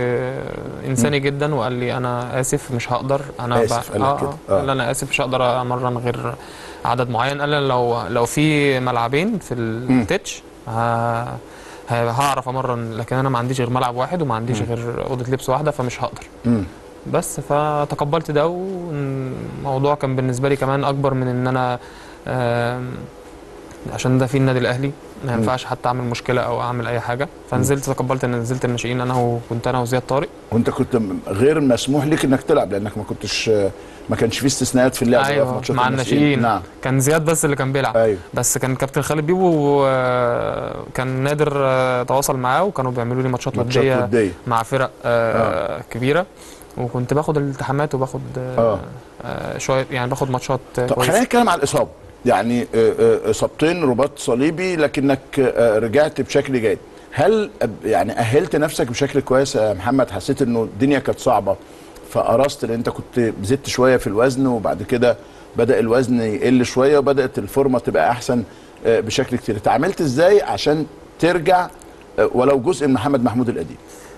Speaker 3: انساني جدا وقال لي انا اسف مش هقدر انا
Speaker 2: آسف، قال لك
Speaker 3: آه
Speaker 2: كده.
Speaker 3: آه.
Speaker 2: آه.
Speaker 3: قال لي انا اسف مش هقدر امرن غير عدد معين قال لي لو لو في ملعبين في التتش ه... ه- هعرف امرن لكن انا ما عنديش غير ملعب واحد وما عنديش غير اوضه لبس واحده فمش هقدر
Speaker 2: مم.
Speaker 3: بس فتقبلت ده والموضوع كان بالنسبه لي كمان اكبر من ان انا آم، عشان ده في النادي الاهلي ما ينفعش حتى اعمل مشكله او اعمل اي حاجه فنزلت تقبلت ان نزلت الناشئين انا وكنت انا وزياد طارق
Speaker 2: وانت كنت م- غير مسموح لك انك تلعب لانك ما كنتش ما كانش في استثناءات في اللعب بقى في
Speaker 3: ايوه
Speaker 2: ماتشات
Speaker 3: مع
Speaker 2: الناشئين.
Speaker 3: الناشئين
Speaker 2: نعم
Speaker 3: كان زياد بس اللي كان بيلعب
Speaker 2: ايوه
Speaker 3: بس كان كابتن خالد بيبو آه، كان نادر آه، تواصل معاه وكانوا بيعملوا لي ماتشات
Speaker 2: ماتشات
Speaker 3: وديه
Speaker 2: وديه
Speaker 3: مع فرق آه كبيره وكنت باخد الالتحامات وباخد آه
Speaker 2: آه.
Speaker 3: آه شويه يعني باخد ماتشات آه
Speaker 2: طب
Speaker 3: كويسة.
Speaker 2: خلينا نتكلم على الاصابه يعني آه، آه، اصابتين رباط صليبي لكنك آه، رجعت بشكل جيد هل أب- يعني اهلت نفسك بشكل كويس يا محمد حسيت انه الدنيا كانت صعبه فقرصت لان انت كنت زدت شويه في الوزن وبعد كده بدا الوزن يقل شويه وبدات الفورمه تبقى احسن آه، بشكل كتير اتعاملت ازاي عشان ترجع آه، ولو جزء من محمد محمود القديم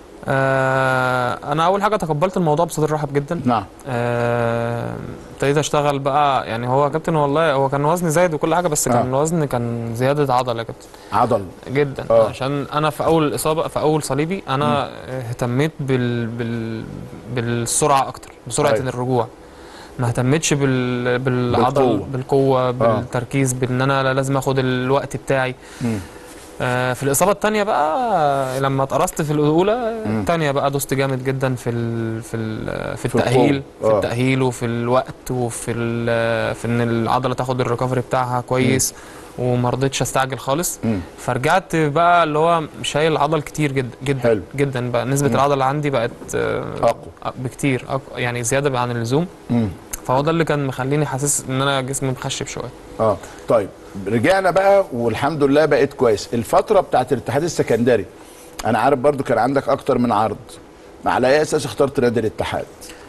Speaker 3: آه انا اول حاجه تقبلت الموضوع بصدر رحب جدا
Speaker 2: نعم
Speaker 3: آه، ابتديت اشتغل بقى يعني هو كابتن والله هو كان وزني زايد وكل حاجه بس كان
Speaker 2: آه.
Speaker 3: الوزن كان زياده عضله يا كابتن
Speaker 2: عضل
Speaker 3: جدا
Speaker 2: آه.
Speaker 3: عشان انا في اول اصابه في اول صليبي انا اهتميت بال بال بالسرعه اكتر بسرعه
Speaker 2: أيوة.
Speaker 3: الرجوع ما اهتمتش بال بالعضل
Speaker 2: بالقوة.
Speaker 3: بالقوه بالتركيز بان انا لازم اخد الوقت بتاعي
Speaker 2: مم.
Speaker 3: آه، في الاصابه الثانيه بقى لما اتقرصت في الاولى
Speaker 2: مم.
Speaker 3: الثانيه بقى دوست جامد جدا في ال في ال في
Speaker 2: القوة.
Speaker 3: التاهيل في
Speaker 2: آه.
Speaker 3: التاهيل وفي الوقت وفي ال- في ان العضله تاخد الريكفري بتاعها كويس وما رضيتش استعجل خالص
Speaker 2: مم.
Speaker 3: فرجعت بقى اللي هو شايل عضل كتير جدا جدا
Speaker 2: حلو.
Speaker 3: جدا بقى نسبه
Speaker 2: مم.
Speaker 3: العضل اللي عندي بقت آه،
Speaker 2: اقوى
Speaker 3: بكتير أق- يعني زياده عن اللزوم
Speaker 2: مم.
Speaker 3: فهو ده اللي كان مخليني حاسس ان انا جسمي مخشب شويه
Speaker 2: اه طيب رجعنا بقى والحمد لله بقيت كويس الفتره بتاعت الاتحاد السكندري انا عارف برضو كان عندك اكتر من عرض على اي اساس اخترت نادي الاتحاد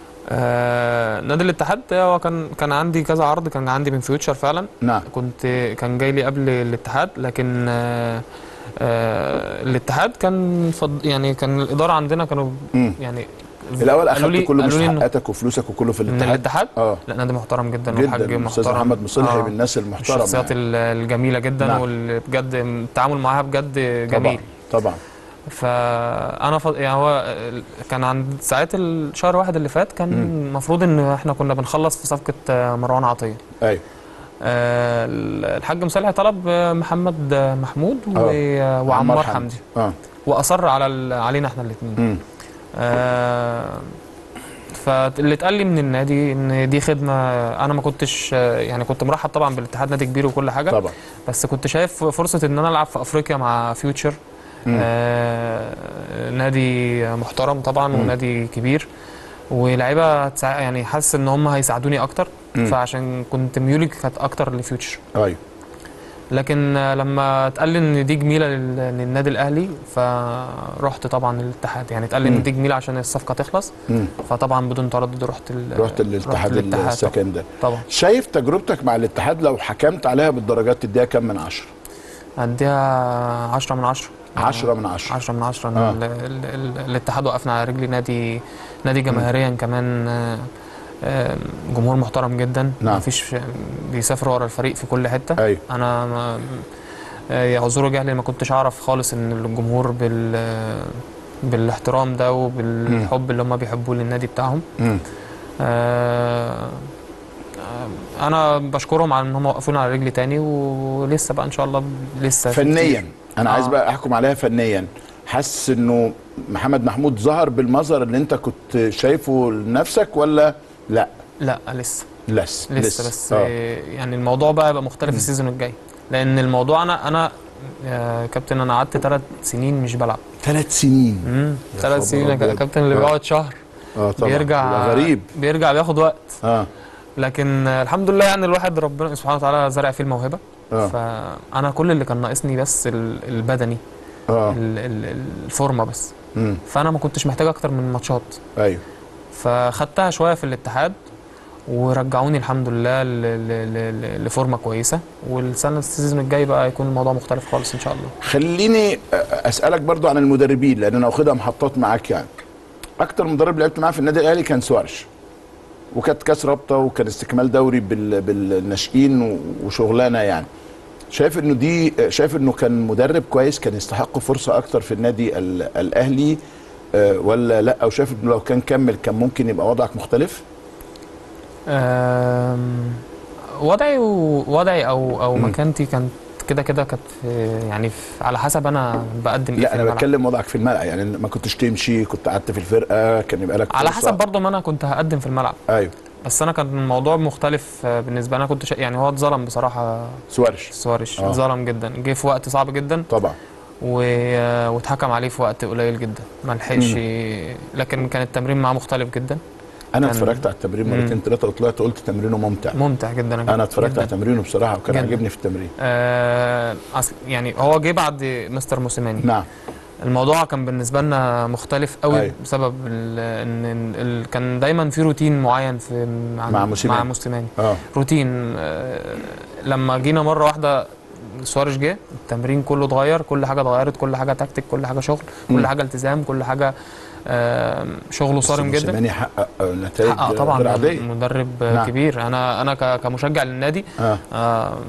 Speaker 3: آه نادي الاتحاد هو كان كان عندي كذا عرض كان عندي من فيوتشر فعلا
Speaker 2: نعم
Speaker 3: كنت كان جاي لي قبل الاتحاد لكن آه آه الاتحاد كان فض يعني كان الاداره عندنا كانوا
Speaker 2: مم.
Speaker 3: يعني
Speaker 2: الاول
Speaker 3: قالوا لي-
Speaker 2: اخدت كل
Speaker 3: قالوا لي إنه-
Speaker 2: مستحقاتك وفلوسك وكله في
Speaker 3: من
Speaker 2: الاتحاد
Speaker 3: الاتحاد
Speaker 2: اه
Speaker 3: لا نادي محترم جدا
Speaker 2: جدا
Speaker 3: والحاج
Speaker 2: الاستاذ
Speaker 3: محترم
Speaker 2: محمد مصلحي
Speaker 3: آه.
Speaker 2: من الناس المحترمه
Speaker 3: الشخصيات
Speaker 2: يعني.
Speaker 3: ال- الجميله جدا
Speaker 2: نعم.
Speaker 3: واللي بجد التعامل معاها بجد جميل
Speaker 2: طبعا طبعا
Speaker 3: فانا فض... يعني هو كان عند ساعات الشهر واحد اللي فات كان
Speaker 2: مم.
Speaker 3: المفروض ان احنا كنا بنخلص في صفقه آه، مروان عطيه
Speaker 2: ايوه
Speaker 3: آه، الحاج مصالح طلب آه، محمد آه، محمود و...
Speaker 2: آه.
Speaker 3: آه، وعمار حمدي
Speaker 2: اه
Speaker 3: واصر على ال... علينا احنا الاثنين
Speaker 2: مم.
Speaker 3: آه فاللي اتقال لي من النادي ان دي خدمه انا ما كنتش آه، يعني كنت مرحب طبعا بالاتحاد نادي كبير وكل حاجه
Speaker 2: طبعا
Speaker 3: بس كنت شايف فرصه ان انا العب في افريقيا مع فيوتشر
Speaker 2: مم.
Speaker 3: آه نادي محترم طبعا
Speaker 2: مم.
Speaker 3: ونادي كبير ولاعيبه تسا- يعني حاسس ان هم هيساعدوني اكتر
Speaker 2: مم.
Speaker 3: فعشان كنت ميولي كانت اكتر لفيوتشر
Speaker 2: ايوه
Speaker 3: لكن آه، لما اتقال لي ان دي جميله لل- للنادي الاهلي فرحت طبعا الاتحاد يعني اتقال لي
Speaker 2: مم.
Speaker 3: ان دي جميله عشان الصفقه تخلص
Speaker 2: مم.
Speaker 3: فطبعا بدون تردد رحت ال-
Speaker 2: رحت للاتحاد
Speaker 3: طبعاً.
Speaker 2: السكندري
Speaker 3: طبعا
Speaker 2: شايف تجربتك مع الاتحاد لو حكمت عليها بالدرجات تديها كام من عشرة؟
Speaker 3: اديها 10 من 10
Speaker 2: عشرة من عشرة
Speaker 3: 10 من 10
Speaker 2: آه.
Speaker 3: آه. الاتحاد وقفنا على رجلي نادي نادي جماهيريا كمان آه، آه، جمهور محترم جدا
Speaker 2: نعم.
Speaker 3: مفيش بيسافروا ورا الفريق في كل حته
Speaker 2: ايوه
Speaker 3: انا ما آه، يعذروا جهلي ما كنتش اعرف خالص ان الجمهور بال بالاحترام ده وبالحب اللي هم بيحبوه للنادي بتاعهم
Speaker 2: مم.
Speaker 3: آه، آه، انا بشكرهم على ان هم وقفونا على رجلي تاني ولسه بقى ان شاء الله لسه في
Speaker 2: فنيا
Speaker 3: كتير.
Speaker 2: انا عايز
Speaker 3: آه.
Speaker 2: بقى احكم عليها فنيا حاسس انه محمد محمود ظهر بالمظهر اللي انت كنت شايفه لنفسك ولا لا
Speaker 3: لا لسه
Speaker 2: لسه
Speaker 3: لسه بس
Speaker 2: آه.
Speaker 3: آه. يعني الموضوع بقى يبقى مختلف السيزون الجاي لان الموضوع انا انا يا كابتن انا قعدت ثلاث سنين مش بلعب
Speaker 2: ثلاث سنين
Speaker 3: امم
Speaker 2: يا
Speaker 3: ثلاث
Speaker 2: خبر
Speaker 3: سنين يا
Speaker 2: أبيض.
Speaker 3: كابتن اللي
Speaker 2: آه.
Speaker 3: بيقعد شهر
Speaker 2: اه طبعا
Speaker 3: بيرجع
Speaker 2: ده غريب
Speaker 3: بيرجع بياخد وقت
Speaker 2: اه
Speaker 3: لكن آه، الحمد لله يعني الواحد ربنا سبحانه وتعالى زرع فيه الموهبه
Speaker 2: اه
Speaker 3: فانا كل اللي كان ناقصني بس ال- البدني
Speaker 2: اه
Speaker 3: ال- ال- الفورمه بس
Speaker 2: امم
Speaker 3: فانا ما كنتش محتاج اكتر من ماتشات
Speaker 2: ايوه
Speaker 3: فخدتها شويه في الاتحاد ورجعوني الحمد لله ل- ل- ل- لفورمه كويسه والسنه السيزون الجاي بقى يكون الموضوع مختلف خالص ان شاء الله
Speaker 2: خليني اسالك برضو عن المدربين لان انا واخدها محطات معاك يعني اكتر مدرب لعبت معاه في النادي الاهلي كان سوارش وكانت كاس رابطه وكان استكمال دوري بال... بالناشئين و- وشغلانه يعني شايف انه دي شايف انه كان مدرب كويس كان يستحق فرصه اكتر في النادي ال... الاهلي آه، ولا لا او شايف انه لو كان كمل كان ممكن يبقى وضعك مختلف
Speaker 3: أم، وضعي ووضعي او او
Speaker 2: مم.
Speaker 3: مكانتي كانت كده كده كانت في- يعني في على حسب انا بقدم ايه
Speaker 2: لا
Speaker 3: في
Speaker 2: انا
Speaker 3: الملعب.
Speaker 2: بتكلم وضعك في الملعب يعني ما كنتش تمشي كنت قعدت في الفرقه كان يبقى لك
Speaker 3: على
Speaker 2: فرصة.
Speaker 3: حسب برضه ما انا كنت هقدم في الملعب
Speaker 2: ايوه
Speaker 3: بس انا كان الموضوع مختلف آه، بالنسبه لي انا كنت شا... يعني هو اتظلم بصراحه
Speaker 2: سوارش
Speaker 3: سوارش
Speaker 2: آه.
Speaker 3: اتظلم جدا جه في وقت صعب جدا
Speaker 2: طبعا
Speaker 3: و... آه، واتحكم عليه في وقت قليل جدا ما لحقش لكن كان التمرين معاه مختلف جدا
Speaker 2: انا
Speaker 3: كان-
Speaker 2: اتفرجت على التمرين
Speaker 3: مم.
Speaker 2: مرتين ثلاثه وطلعت قلت تمرينه ممتع
Speaker 3: ممتع جدا
Speaker 2: انا اتفرجت
Speaker 3: جداً.
Speaker 2: على تمرينه بصراحه وكان
Speaker 3: جداً.
Speaker 2: عاجبني في التمرين
Speaker 3: آه أصل يعني هو جه بعد مستر موسيماني
Speaker 2: نعم
Speaker 3: الموضوع كان بالنسبه لنا مختلف قوي
Speaker 2: أيوة.
Speaker 3: بسبب ال- ان إن ال- كان دايما في روتين معين في مع
Speaker 2: مع موسيماني.
Speaker 3: مع موسيماني
Speaker 2: اه
Speaker 3: روتين آه، لما جينا مره واحده سواريش جه التمرين كله اتغير كل حاجه اتغيرت كل حاجه تكتيك كل حاجه شغل
Speaker 2: مم.
Speaker 3: كل حاجه التزام كل حاجه آه، شغله صارم جدا
Speaker 2: موسيماني حقق نتائج
Speaker 3: حقق طبعا
Speaker 2: غير عاديه
Speaker 3: مدرب
Speaker 2: نعم.
Speaker 3: نعم. كبير انا انا ك- كمشجع للنادي
Speaker 2: اه
Speaker 3: آه،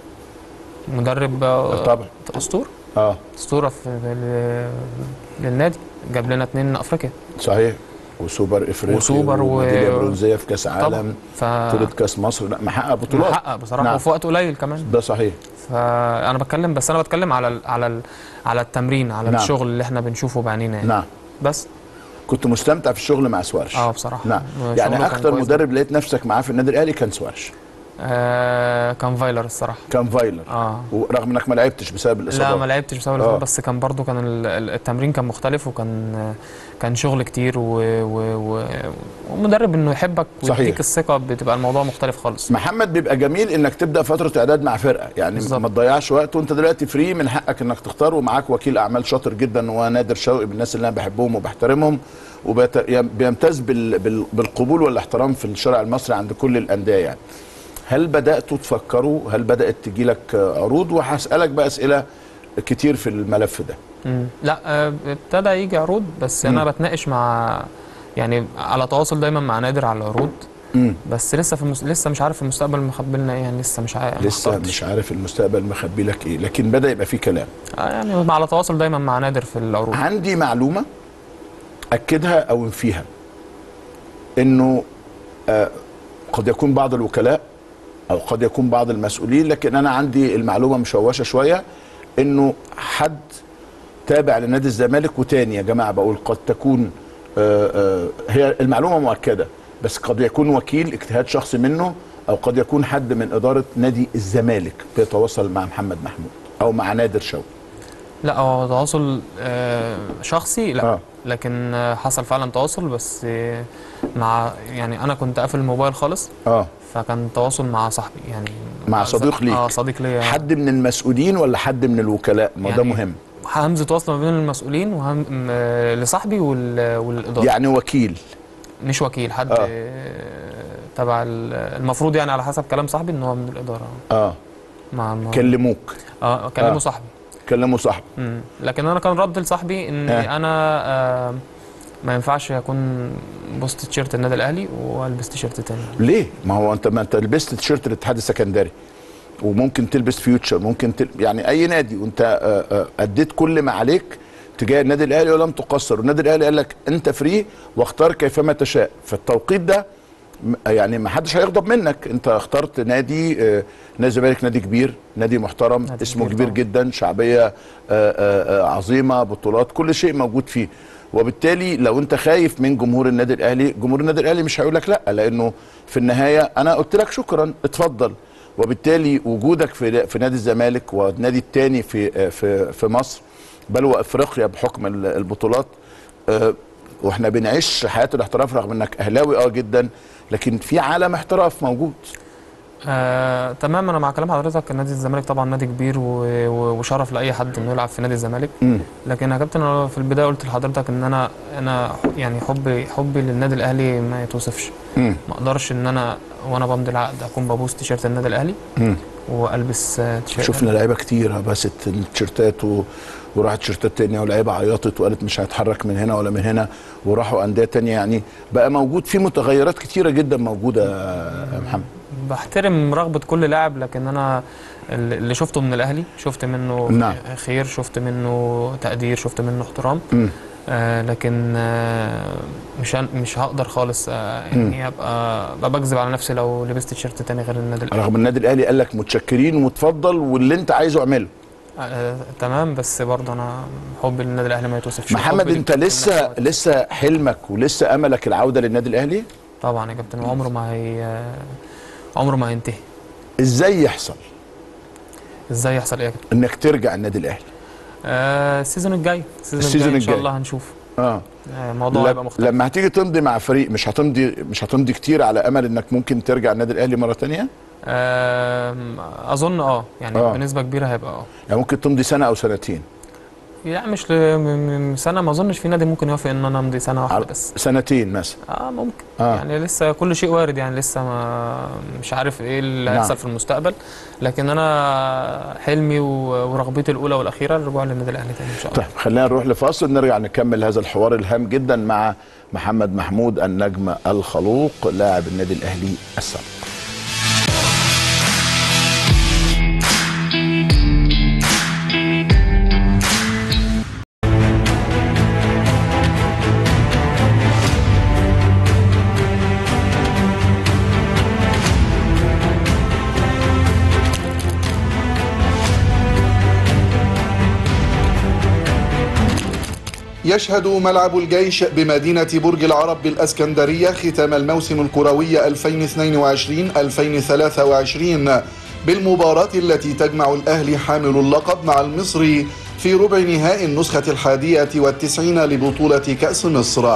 Speaker 3: مدرب آه،
Speaker 2: طبعا
Speaker 3: اسطوره
Speaker 2: اه
Speaker 3: اسطوره في لل- للنادي جاب لنا اتنين افريقيا
Speaker 2: صحيح وسوبر افريقيا
Speaker 3: وسوبر و-
Speaker 2: وميداليه برونزيه في كاس
Speaker 3: طبعا
Speaker 2: عالم
Speaker 3: ف
Speaker 2: بطوله كاس مصر لا محقق بطولات
Speaker 3: محقق بصراحه
Speaker 2: نعم.
Speaker 3: وفي وقت قليل كمان
Speaker 2: ده صحيح
Speaker 3: فانا بتكلم بس انا بتكلم على ال على ال على التمرين على
Speaker 2: نعم.
Speaker 3: الشغل اللي احنا بنشوفه بعينينا يعني.
Speaker 2: نعم
Speaker 3: بس
Speaker 2: كنت مستمتع في الشغل مع سوارش
Speaker 3: اه بصراحه
Speaker 2: نعم
Speaker 3: شغله
Speaker 2: يعني
Speaker 3: كان
Speaker 2: اكتر
Speaker 3: كويس
Speaker 2: مدرب لقيت نفسك معاه في النادي الاهلي كان سوارش
Speaker 3: آه كان فايلر الصراحه
Speaker 2: كان فايلر
Speaker 3: اه
Speaker 2: ورغم انك ما لعبتش بسبب
Speaker 3: لا
Speaker 2: الاصابات
Speaker 3: ما لعبتش بسبب
Speaker 2: آه.
Speaker 3: الإصابة، بس كان برضو كان ال- ال- التمرين كان مختلف وكان كان شغل كتير و... و... و... ومدرب انه يحبك
Speaker 2: صحيح.
Speaker 3: ويديك الثقه بتبقى الموضوع مختلف خالص
Speaker 2: محمد بيبقى جميل انك تبدا فتره اعداد مع فرقه يعني
Speaker 3: بالظبط.
Speaker 2: ما تضيعش وقت وانت دلوقتي فري من حقك انك تختار ومعاك وكيل اعمال شاطر جدا وهو نادر شوقي من الناس اللي انا بحبهم وبحترمهم وبيمتاز بال... بال... بالقبول والاحترام في الشارع المصري عند كل الانديه يعني هل بداتوا تفكروا هل بدات تجي لك عروض وهسالك بقى اسئله كتير في الملف ده
Speaker 3: مم. لا آه، ابتدى يجي عروض بس انا
Speaker 2: مم.
Speaker 3: بتناقش مع يعني على تواصل دايما مع نادر على العروض
Speaker 2: امم
Speaker 3: بس لسه في المس... لسه مش عارف المستقبل مخبي لنا ايه يعني لسه مش عارف
Speaker 2: لسه مش عارف المستقبل مخبي لك ايه لكن بدا يبقى في كلام
Speaker 3: آه يعني على تواصل دايما مع نادر في العروض
Speaker 2: عندي معلومه اكدها او انفيها انه آه قد يكون بعض الوكلاء او قد يكون بعض المسؤولين لكن انا عندي المعلومه مشوشه شويه انه حد تابع لنادي الزمالك وتاني يا جماعه بقول قد تكون آه آه هي المعلومه مؤكده بس قد يكون وكيل اجتهاد شخصي منه او قد يكون حد من اداره نادي الزمالك بيتواصل مع محمد محمود او مع نادر شوقي
Speaker 3: لا هو تواصل آه شخصي لا
Speaker 2: آه.
Speaker 3: آه. لكن آه، حصل فعلا تواصل بس آه، مع يعني انا كنت قافل الموبايل خالص
Speaker 2: اه
Speaker 3: فكان تواصل مع صاحبي يعني
Speaker 2: مع صديق ليك.
Speaker 3: اه صديق ليا
Speaker 2: حد من المسؤولين ولا حد من الوكلاء ما ده
Speaker 3: يعني
Speaker 2: مهم
Speaker 3: همزه وصل ما بين المسؤولين وهم آه، لصاحبي وال... والاداره
Speaker 2: يعني وكيل
Speaker 3: مش وكيل حد
Speaker 2: آه.
Speaker 3: آه. تبع ال- المفروض يعني على حسب كلام صاحبي ان هو من الاداره
Speaker 2: اه
Speaker 3: مع مع-
Speaker 2: كلموك
Speaker 3: اه كلمه
Speaker 2: آه.
Speaker 3: صاحبي
Speaker 2: كلموا صاحبه
Speaker 3: مم. لكن انا كان رد لصاحبي ان
Speaker 2: آه.
Speaker 3: آه. انا آه ما ينفعش اكون بوست تيشيرت النادي الاهلي والبس تيشيرت تاني
Speaker 2: ليه ما هو انت ما انت لبست تيشيرت الاتحاد السكندري وممكن تلبس فيوتشر ممكن تل... يعني اي نادي وانت آه، آه، اديت كل ما عليك تجاه النادي الاهلي ولم تقصر والنادي الاهلي قال لك انت فري واختار كيفما تشاء في التوقيت ده م- يعني ما حدش هيغضب منك انت اخترت نادي آه، نادي الزمالك نادي كبير نادي محترم
Speaker 3: نادي
Speaker 2: اسمه
Speaker 3: كبير
Speaker 2: كبير
Speaker 3: طبعا.
Speaker 2: جدا شعبيه آه، آه، آه، عظيمه بطولات كل شيء موجود فيه وبالتالي لو انت خايف من جمهور النادي الاهلي جمهور النادي الاهلي مش هيقول لك لا لانه في النهايه انا قلت لك شكرا اتفضل وبالتالي وجودك في في نادي الزمالك والنادي الثاني في في في مصر بل وافريقيا بحكم ال- البطولات آه، واحنا بنعيش حياه الاحتراف رغم انك اهلاوي اه جدا لكن في عالم احتراف موجود
Speaker 3: آه، تمام انا مع كلام حضرتك نادي الزمالك طبعا نادي كبير و- و- وشرف لاي حد انه يلعب في نادي الزمالك
Speaker 2: مم.
Speaker 3: لكن يا كابتن انا في البدايه قلت لحضرتك ان انا انا يعني حبي حبي للنادي الاهلي ما يتوصفش
Speaker 2: مم.
Speaker 3: ما اقدرش ان انا وانا بمضي العقد اكون ببوس تيشيرت النادي الاهلي
Speaker 2: مم.
Speaker 3: والبس آه، تيشيرت
Speaker 2: شفنا لعيبه كتير بست التيشيرتات و... وراحت تيشيرتات تانية ولعيبه عيطت وقالت مش هيتحرك من هنا ولا من هنا وراحوا انديه تانية يعني بقى موجود في متغيرات كتيره جدا موجوده يا محمد
Speaker 3: بحترم رغبة كل لاعب لكن أنا اللي شفته من الأهلي شفت منه
Speaker 2: نعم.
Speaker 3: خير شفت منه تقدير شفت منه احترام
Speaker 2: مم.
Speaker 3: آه لكن آه مش هن- مش هقدر خالص آه يعني ابقى ابقى بكذب على نفسي لو لبست تيشيرت تاني غير النادي الاهلي
Speaker 2: رغم النادي الاهلي قال لك متشكرين وتفضل واللي انت عايزه اعمله
Speaker 3: آه تمام بس برضه انا حبي للنادي الاهلي ما يتوصفش
Speaker 2: محمد
Speaker 3: حبي
Speaker 2: انت
Speaker 3: للكابتن
Speaker 2: لسه
Speaker 3: الأهلي ما
Speaker 2: لسه حلمك ولسه املك العوده للنادي الاهلي
Speaker 3: يتوصفش. طبعا يا كابتن عمره ما هي آه، عمره ما هينتهي
Speaker 2: ازاي يحصل
Speaker 3: ازاي يحصل ايه يا كابتن
Speaker 2: انك ترجع النادي الاهلي
Speaker 3: آه السيزون الجاي السيزون
Speaker 2: السيزون
Speaker 3: الجاي ان شاء
Speaker 2: الجاي.
Speaker 3: الله هنشوف
Speaker 2: اه
Speaker 3: آه، الموضوع
Speaker 2: ل-
Speaker 3: هيبقى مختلف
Speaker 2: لما هتيجي تمضي مع فريق مش هتمضي مش هتمضي كتير على امل انك ممكن ترجع النادي الاهلي مره تانية
Speaker 3: آم، اظن اه يعني
Speaker 2: آه.
Speaker 3: آه. بنسبه كبيره هيبقى اه
Speaker 2: يعني ممكن تمضي سنه او سنتين
Speaker 3: لا مش ل... م- م- سنه ما اظنش في نادي ممكن يوافق ان انا امضي سنه واحده
Speaker 2: على-
Speaker 3: بس
Speaker 2: سنتين مثلا
Speaker 3: اه ممكن
Speaker 2: آه.
Speaker 3: يعني لسه كل شيء وارد يعني لسه ما مش عارف ايه اللي
Speaker 2: نعم.
Speaker 3: هيحصل في المستقبل لكن انا حلمي و- ورغبتي الاولى والاخيره الرجوع للنادي الاهلي تاني ان شاء الله
Speaker 2: طيب خلينا نروح لفاصل نرجع نكمل هذا الحوار الهام جدا مع محمد محمود النجم الخلوق لاعب النادي الاهلي السابق
Speaker 1: يشهد ملعب الجيش بمدينة برج العرب بالأسكندرية ختام الموسم الكروي 2022-2023 بالمباراة التي تجمع الأهلي حامل اللقب مع المصري في ربع نهائي النسخة الحادية والتسعين لبطولة كأس مصر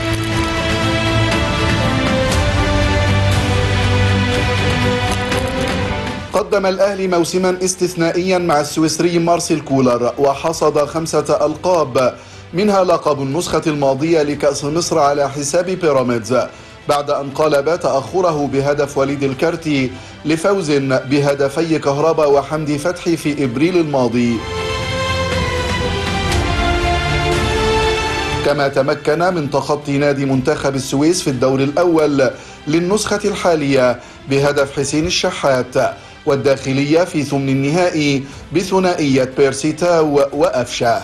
Speaker 1: قدم الأهلي موسما استثنائيا مع السويسري مارسيل كولر وحصد خمسة ألقاب منها لقب النسخة الماضية لكأس مصر على حساب بيراميدز بعد أن قالب تأخره بهدف وليد الكارتي لفوز بهدفي كهربا وحمدي فتحي في إبريل الماضي كما تمكن من تخطي نادي منتخب السويس في الدور الأول للنسخة الحالية بهدف حسين الشحات والداخلية في ثمن النهائي بثنائية بيرسيتاو وأفشاه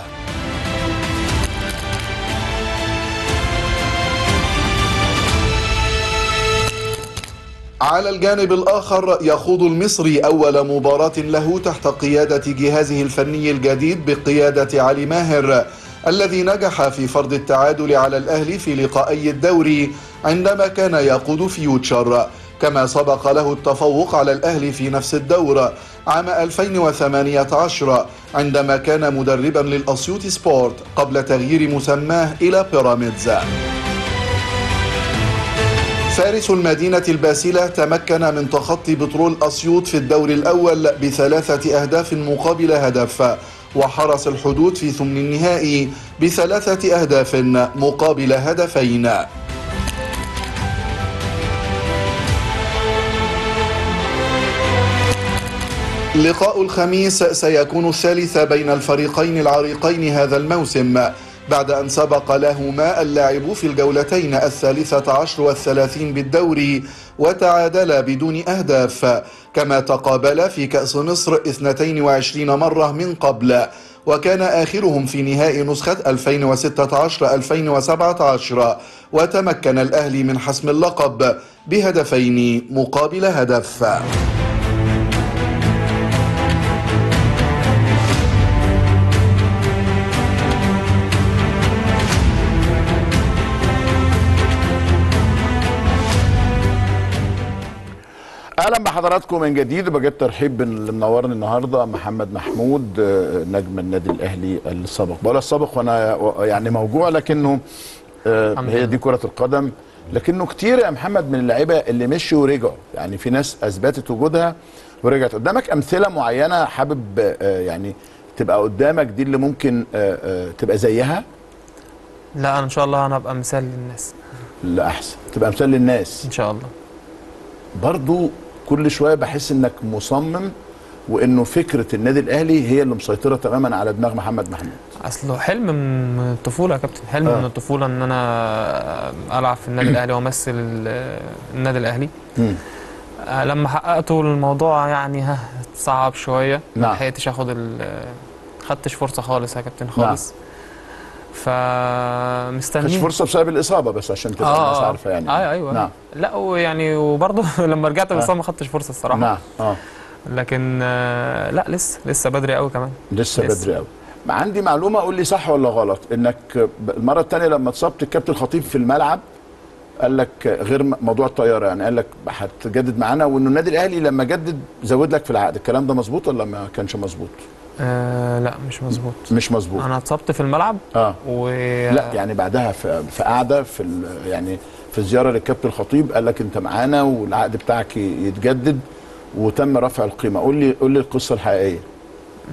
Speaker 1: على الجانب الآخر يخوض المصري أول مباراة له تحت قيادة جهازه الفني الجديد بقيادة علي ماهر الذي نجح في فرض التعادل على الأهلي في لقائي الدوري عندما كان يقود فيوتشر كما سبق له التفوق على الأهلي في نفس الدور عام 2018 عندما كان مدربا للأسيوط سبورت قبل تغيير مسماه إلى بيراميدز فارس المدينة الباسلة تمكن من تخطي بترول أسيوط في الدور الأول بثلاثة أهداف مقابل هدف وحرس الحدود في ثمن النهائي بثلاثة أهداف مقابل هدفين لقاء الخميس سيكون الثالث بين الفريقين العريقين هذا الموسم بعد أن سبق لهما اللعب في الجولتين الثالثة عشر والثلاثين بالدوري وتعادلا بدون أهداف كما تقابلا في كأس مصر 22 مرة من قبل وكان آخرهم في نهائي نسخة 2016-2017 وتمكن الأهلي من حسم اللقب بهدفين مقابل هدف
Speaker 2: اهلا بحضراتكم من جديد وبجد ترحيب باللي منورني النهارده محمد محمود آه، نجم النادي الاهلي السابق بقول السابق وانا يعني موجوع لكنه آه،
Speaker 3: الحمد
Speaker 2: هي
Speaker 3: لله.
Speaker 2: دي كره القدم لكنه كتير يا محمد من اللعيبه اللي مشوا ورجعوا يعني في ناس اثبتت وجودها ورجعت قدامك امثله معينه حابب آه، يعني تبقى قدامك دي اللي ممكن آه، آه، تبقى زيها
Speaker 3: لا انا ان شاء الله انا ابقى مثال للناس
Speaker 2: لا احسن تبقى مثال للناس
Speaker 3: ان شاء الله
Speaker 2: برضو كل شويه بحس انك مصمم وانه فكره النادي الاهلي هي اللي مسيطره تماما على دماغ محمد محمود
Speaker 3: اصله حلم من من الطفوله يا كابتن حلم
Speaker 2: آه.
Speaker 3: من الطفوله ان انا العب في النادي الاهلي وامثل ال- النادي الاهلي
Speaker 2: مم.
Speaker 3: آه، لما حققته الموضوع يعني ها صعب شويه ما
Speaker 2: نعم.
Speaker 3: لحقتش اخد ال خدتش فرصه خالص يا كابتن خالص
Speaker 2: كانش
Speaker 3: فمستني
Speaker 2: فرصه بسبب الاصابه بس عشان تبقى الناس عارفه يعني
Speaker 3: ايوه ايوه
Speaker 2: نعم
Speaker 3: لا ويعني وبرضه لما رجعت
Speaker 2: آه.
Speaker 3: بس ما خدتش فرصه الصراحه
Speaker 2: نعم اه
Speaker 3: لكن آه، لا لسه لسه بدري قوي كمان
Speaker 2: لسه
Speaker 3: لسه.
Speaker 2: بدري قوي عندي معلومه قول لي صح ولا غلط انك المره الثانيه لما اتصبت الكابتن خطيب في الملعب قال لك غير م- موضوع الطياره يعني قال لك هتجدد معانا وانه النادي الاهلي لما جدد زود لك في العقد الكلام ده مظبوط ولا ما كانش مظبوط
Speaker 3: آه لا مش مظبوط
Speaker 2: مش مظبوط
Speaker 3: انا اتصبت في الملعب
Speaker 2: اه
Speaker 3: و
Speaker 2: لا يعني بعدها في في قعده في ال- يعني في زياره للكابتن الخطيب قال لك انت معانا والعقد بتاعك ي- يتجدد وتم رفع القيمه قول لي قول لي القصه الحقيقيه
Speaker 3: مم،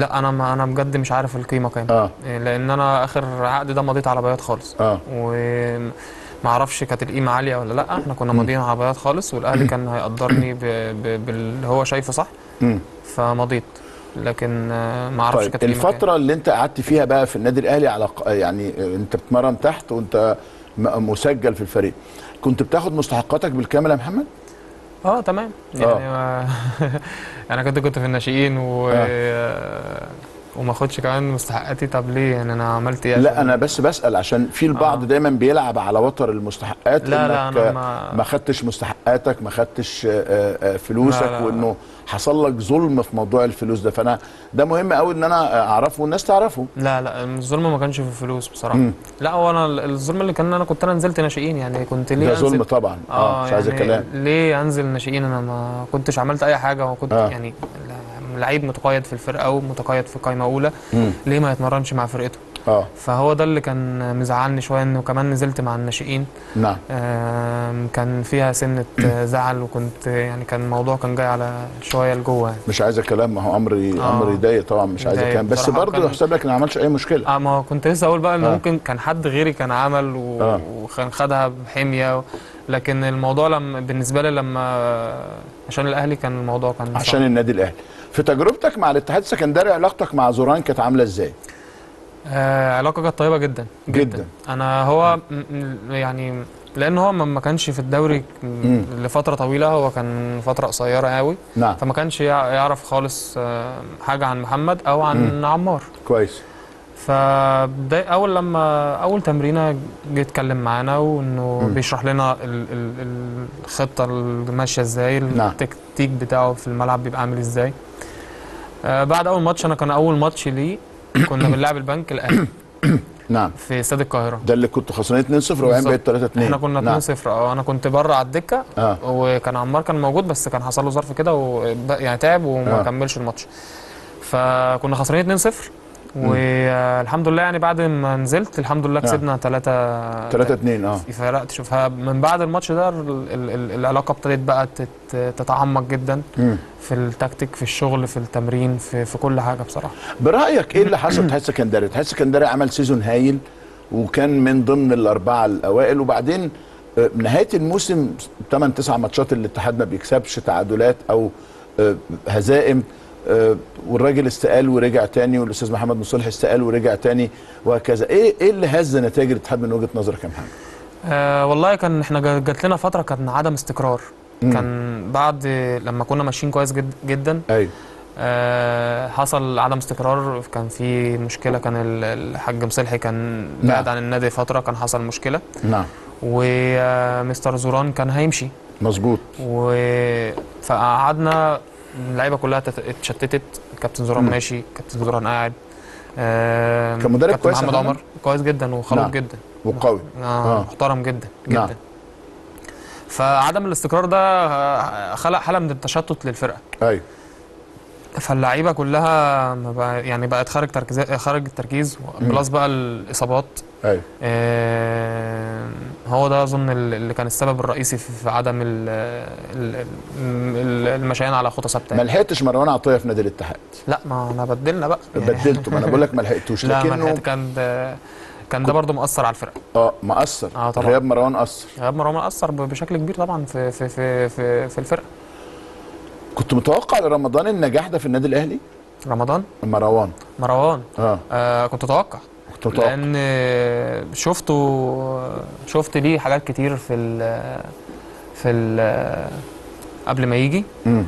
Speaker 3: لا انا ما انا بجد مش عارف القيمه كام
Speaker 2: اه
Speaker 3: لان انا اخر عقد ده مضيت على بياض خالص
Speaker 2: اه
Speaker 3: وما اعرفش كانت القيمه عاليه ولا لا احنا كنا
Speaker 2: مم.
Speaker 3: ماضيين على بياض خالص والاهلي كان هيقدرني ب- ب- باللي هو شايفه صح
Speaker 2: مم.
Speaker 3: فمضيت لكن آه، ما اعرفش
Speaker 2: طيب
Speaker 3: كانت القيمه كام.
Speaker 2: الفترة اللي انت قعدت فيها بقى في النادي الاهلي على ق- يعني انت بتمرن تحت وانت م- مسجل في الفريق كنت بتاخد مستحقاتك بالكامل يا محمد؟
Speaker 3: اه تمام يعني ما انا كنت كنت في الناشئين و وما اخدش كمان مستحقاتي طب ليه يعني انا عملت ايه
Speaker 2: لا
Speaker 3: عشان-
Speaker 2: انا بس بسأل عشان في البعض
Speaker 3: آه.
Speaker 2: دايما بيلعب على وتر المستحقات
Speaker 3: لا لا
Speaker 2: انك
Speaker 3: انا ما
Speaker 2: ما خدتش مستحقاتك ما خدتش آه، آه، فلوسك
Speaker 3: لا، لا، لا.
Speaker 2: وانه حصل لك ظلم في موضوع الفلوس ده فانا ده مهم قوي ان انا اعرفه والناس تعرفه
Speaker 3: لا لا الظلم ما كانش في الفلوس بصراحه
Speaker 2: مم.
Speaker 3: لا هو انا ال- الظلم اللي كان انا كنت انا نزلت ناشئين يعني كنت ليه
Speaker 2: ده
Speaker 3: أنزل
Speaker 2: ظلم طبعا اه مش عايز
Speaker 3: يعني
Speaker 2: الكلام
Speaker 3: ليه انزل ناشئين انا ما كنتش عملت اي حاجه وكنت
Speaker 2: آه.
Speaker 3: يعني لعيب متقيد في الفرقه ومتقيد في قائمه اولى
Speaker 2: مم.
Speaker 3: ليه ما يتمرنش مع فرقته
Speaker 2: اه
Speaker 3: فهو ده اللي كان مزعلني شويه انه كمان نزلت مع الناشئين
Speaker 2: نعم
Speaker 3: آم، كان فيها سنه زعل وكنت يعني كان الموضوع كان جاي على شويه لجوه يعني.
Speaker 2: مش عايز كلام ما هو امر
Speaker 3: آه.
Speaker 2: امر يضايق طبعا مش عايز
Speaker 3: يضايق
Speaker 2: كلام بس
Speaker 3: بصراحة
Speaker 2: برضه
Speaker 3: كان-
Speaker 2: يحسب لك ان ما عملش اي مشكله
Speaker 3: اه ما هو كنت لسه اقول بقى ان
Speaker 2: آه.
Speaker 3: ممكن كان حد غيري كان عمل و...
Speaker 2: آه.
Speaker 3: وكان خدها بحميه و... لكن الموضوع لما بالنسبه لي لما عشان الاهلي كان الموضوع كان
Speaker 2: عشان
Speaker 3: صعب.
Speaker 2: النادي الاهلي في تجربتك مع الاتحاد السكندري علاقتك مع زوران كانت عامله ازاي
Speaker 3: آه علاقه كانت طيبه جدا جدا,
Speaker 2: جدا.
Speaker 3: انا هو م- م- يعني لان هو ما ما كانش في الدوري م- لفتره طويله هو كان فتره قصيره قوي
Speaker 2: نعم
Speaker 3: فما كانش يع- يعرف خالص آه، حاجه عن محمد او عن
Speaker 2: مم.
Speaker 3: عمار
Speaker 2: كويس
Speaker 3: فبداية اول لما اول تمرينه جه يتكلم معانا وانه
Speaker 2: مم.
Speaker 3: بيشرح لنا ال ال الخطه اللي ماشيه ازاي
Speaker 2: نعم.
Speaker 3: التكتيك بتاعه في الملعب بيبقى عامل ازاي آه بعد اول ماتش انا كان اول ماتش ليه كنا بنلعب البنك الاهلي
Speaker 2: نعم
Speaker 3: في استاد القاهره
Speaker 2: ده اللي كنتوا خسرانين 2-0 وبعدين بقيت 3-2
Speaker 3: احنا كنا 2
Speaker 2: نعم
Speaker 3: 0 اه انا كنت بره على الدكه
Speaker 2: اه
Speaker 3: وكان عمار كان موجود بس كان حصل له ظرف كده وب- يعني تعب وما
Speaker 2: آه.
Speaker 3: كملش الماتش فكنا خسرانين 2 0 والحمد لله يعني بعد ما نزلت الحمد لله
Speaker 2: آه.
Speaker 3: كسبنا 3
Speaker 2: 3-2 اه
Speaker 3: فرقت شوفها من بعد الماتش ده ال- ال- ال- العلاقه ابتدت بقى تت- تتعمق جدا
Speaker 2: مم.
Speaker 3: في التكتيك في الشغل في التمرين في في كل حاجه بصراحه
Speaker 2: برايك ايه اللي حصل في الاتحاد السكندري الاتحاد السكندري عمل سيزون هايل وكان من ضمن الاربعه الاوائل وبعدين آه، نهايه الموسم 8 9 ماتشات الاتحاد ما بيكسبش تعادلات او آه، هزائم آه، والراجل استقال ورجع تاني والاستاذ محمد مصلح استقال ورجع تاني وهكذا ايه ايه اللي هز نتائج الاتحاد من وجهه نظرك يا محمد
Speaker 3: آه والله كان احنا جا- جات لنا فتره كان عدم استقرار
Speaker 2: مم.
Speaker 3: كان بعد لما كنا ماشيين كويس جد جدا
Speaker 2: ايوه
Speaker 3: آه، حصل عدم استقرار كان في مشكله كان ال- الحاج مصلحي كان بعد
Speaker 2: نعم.
Speaker 3: عن النادي فتره كان حصل مشكله
Speaker 2: نعم
Speaker 3: ومستر زوران كان هيمشي
Speaker 2: مظبوط
Speaker 3: و فقعدنا اللعيبه كلها تت- اتشتتت كابتن زوران
Speaker 2: مم.
Speaker 3: ماشي كابتن زوران قاعد آه،
Speaker 2: كان مدرب
Speaker 3: كابتن
Speaker 2: كويس يا
Speaker 3: محمد
Speaker 2: محمد؟
Speaker 3: عمر كويس جدا وخلوق
Speaker 2: نعم.
Speaker 3: جدا
Speaker 2: وقوي
Speaker 3: آه
Speaker 2: آه.
Speaker 3: محترم جدا
Speaker 2: نعم.
Speaker 3: جدا فعدم الاستقرار ده آه، خلق حاله من التشتت للفرقه
Speaker 2: ايوه
Speaker 3: فاللعيبه كلها ما بقى يعني بقت خارج تركيز خارج التركيز بلس بقى الاصابات
Speaker 2: ايوه
Speaker 3: آه، هو ده اظن اللي كان السبب الرئيسي في في عدم ال- ال- ال- المشيان على خطى ثابته
Speaker 2: ما
Speaker 3: يعني.
Speaker 2: لحقتش مروان عطيه في نادي الاتحاد
Speaker 3: لا ما انا بدلنا بقى
Speaker 2: بدلته ما انا بقول لك ما لحقتوش
Speaker 3: لا ما
Speaker 2: لكنه
Speaker 3: لحقت كان ده كان ده برضه مأثر على الفرقه
Speaker 2: اه مأثر
Speaker 3: آه طبعاً.
Speaker 2: غياب مروان أثر
Speaker 3: غياب مروان أثر ب- بشكل كبير طبعا في في في في, في الفرقه
Speaker 2: كنت متوقع لرمضان النجاح ده في النادي الاهلي
Speaker 3: رمضان
Speaker 2: مروان
Speaker 3: مروان
Speaker 2: اه
Speaker 3: آه كنت اتوقع
Speaker 2: كنت متوقع
Speaker 3: لان شفته شفت ليه حاجات كتير في ال في ال قبل ما يجي
Speaker 2: مم.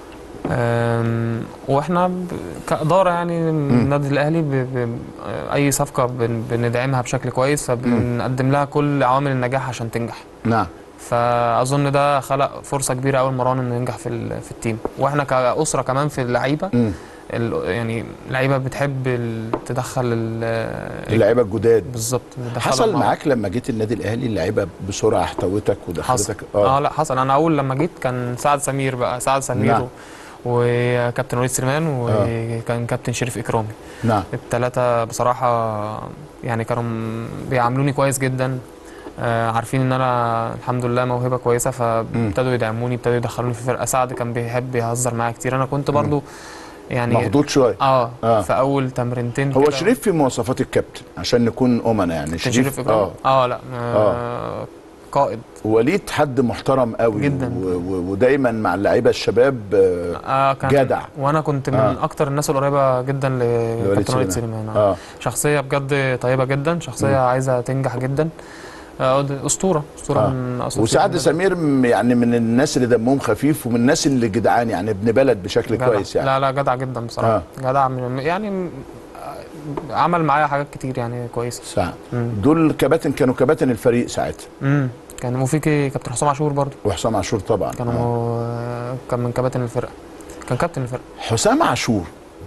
Speaker 3: أم، واحنا ب- كاداره يعني النادي الاهلي ب... ب... اي صفقه بن... بندعمها بشكل كويس فبنقدم لها كل عوامل النجاح عشان تنجح
Speaker 2: نعم
Speaker 3: فاظن ده خلق فرصه كبيره قوي لمروان انه ينجح في ال... في التيم واحنا كاسره كمان في اللعيبه
Speaker 2: مم.
Speaker 3: ال... يعني اللعيبه بتحب ال... تدخل ال...
Speaker 2: اللعيبه الجداد
Speaker 3: بالظبط ندخلهم
Speaker 2: حصل
Speaker 3: مع-
Speaker 2: معاك لما جيت النادي الاهلي اللعيبه بسرعه احتوتك
Speaker 3: حصل
Speaker 2: ودخلتك
Speaker 3: اه لا حصل انا اول لما جيت كان سعد سمير بقى سعد سمير
Speaker 2: نعم.
Speaker 3: و... وكابتن وليد سليمان وكان كابتن شريف اكرامي
Speaker 2: نعم
Speaker 3: الثلاثه بصراحه يعني كانوا م- بيعاملوني كويس جدا آه عارفين ان انا الحمد لله موهبه كويسه فابتدوا يدعموني ابتدوا يدخلوني في فرقه سعد كان بيحب يهزر معايا كتير انا كنت برضو يعني
Speaker 2: مخضوض شويه
Speaker 3: اه,
Speaker 2: آه.
Speaker 3: في اول تمرينتين
Speaker 2: هو
Speaker 3: كده.
Speaker 2: شريف في مواصفات الكابتن عشان نكون امنا يعني
Speaker 3: كان
Speaker 2: شريف
Speaker 3: شريف إبراهيم؟
Speaker 2: اه
Speaker 3: اه لا آه. قائد
Speaker 2: وليد حد محترم قوي
Speaker 3: جداً.
Speaker 2: و- و- ودايما مع اللعيبه الشباب آه
Speaker 3: آه كان
Speaker 2: جدع.
Speaker 3: وانا كنت من
Speaker 2: آه.
Speaker 3: آه. اكتر الناس القريبه جدا لكابتن وليد سليمان آه.
Speaker 2: اه
Speaker 3: شخصيه بجد طيبه جدا شخصيه
Speaker 2: مم.
Speaker 3: عايزه تنجح جدا آه ده اسطوره اسطوره
Speaker 2: آه.
Speaker 3: من اساطير
Speaker 2: وسعد
Speaker 3: النادي.
Speaker 2: سمير م- يعني من الناس اللي دمهم خفيف ومن الناس اللي جدعان يعني ابن بلد بشكل
Speaker 3: جدع.
Speaker 2: كويس يعني
Speaker 3: لا لا جدع جدا بصراحه
Speaker 2: آه.
Speaker 3: آه. جدع من يعني م- آه، عمل معايا حاجات كتير يعني كويسه
Speaker 2: سعد
Speaker 3: مم.
Speaker 2: دول كباتن كانوا كباتن الفريق ساعتها
Speaker 3: امم كان وفي كي- كابتن حسام عاشور برضو
Speaker 2: وحسام عاشور طبعا
Speaker 3: كانوا
Speaker 2: آه.
Speaker 3: آه. كان من كباتن الفرقه كان كابتن الفرقه
Speaker 2: حسام عاشور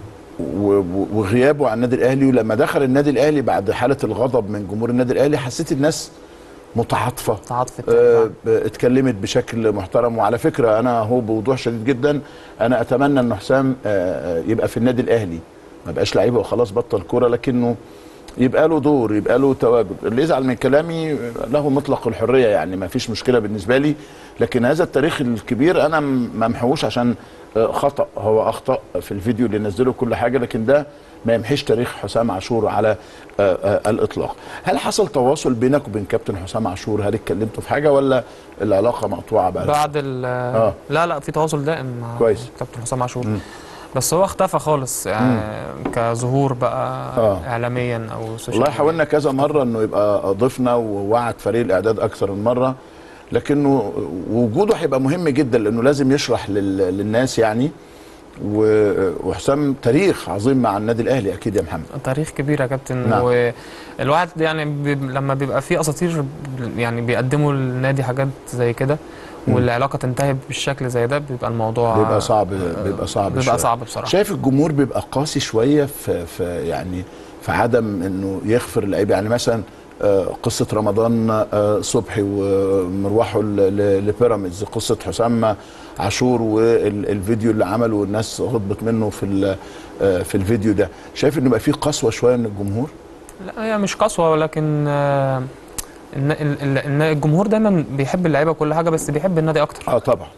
Speaker 2: و- و- وغيابه عن النادي الاهلي ولما دخل النادي الاهلي بعد حاله الغضب من جمهور النادي الاهلي حسيت الناس متعاطفه
Speaker 3: تعاطف
Speaker 2: آه، ب- اتكلمت بشكل محترم وعلى فكره انا هو بوضوح شديد جدا انا اتمنى ان حسام آه، آه، يبقى في النادي الاهلي ما بقاش لعيبه وخلاص بطل كوره لكنه يبقى له دور يبقى له تواجد اللي يزعل من كلامي له مطلق الحريه يعني ما فيش مشكله بالنسبه لي لكن هذا التاريخ الكبير انا م- ما امحوش عشان آه، خطا هو اخطا في الفيديو اللي نزله كل حاجه لكن ده ما يمحيش تاريخ حسام عاشور على آه، آه، الاطلاق هل حصل تواصل بينك وبين كابتن حسام عاشور هل اتكلمتوا في حاجه ولا العلاقه مقطوعه بقى
Speaker 3: بعد ال
Speaker 2: آه.
Speaker 3: لا لا في تواصل دائم مع
Speaker 2: كويس.
Speaker 3: كابتن حسام عاشور
Speaker 2: مم.
Speaker 3: بس هو اختفى خالص يعني كظهور بقى
Speaker 2: آه.
Speaker 3: اعلاميا او سوشيال
Speaker 2: والله
Speaker 3: ميديا.
Speaker 2: حاولنا كذا مره انه يبقى ضيفنا ووعد فريق الاعداد اكثر من مره لكنه وجوده هيبقى مهم جدا لانه لازم يشرح لل- للناس يعني و- وحسام تاريخ عظيم مع النادي الاهلي اكيد يا محمد
Speaker 3: تاريخ كبير يا كابتن
Speaker 2: نعم.
Speaker 3: والواحد يعني بي لما بيبقى في اساطير يعني بيقدموا للنادي حاجات زي كده
Speaker 2: مم.
Speaker 3: والعلاقه تنتهي بالشكل زي ده بيبقى الموضوع
Speaker 2: بيبقى صعب بيبقى صعب
Speaker 3: بيبقى
Speaker 2: شوية.
Speaker 3: صعب بصراحه
Speaker 2: شايف الجمهور بيبقى قاسي شويه في, في يعني في عدم انه يغفر اللعيبه يعني مثلا آه، قصه رمضان آه، صبحي ومروحه ل- ل- لبيراميدز قصه حسام عاشور والفيديو اللي عمله والناس غضبت منه في ال- آه، في الفيديو ده شايف انه بقى فيه قسوه شويه من الجمهور
Speaker 3: لا هي مش قسوه ولكن آه، الن- ال- ال- الن- الجمهور دايما بيحب اللعيبه كل حاجه بس بيحب النادي اكتر
Speaker 2: اه طبعا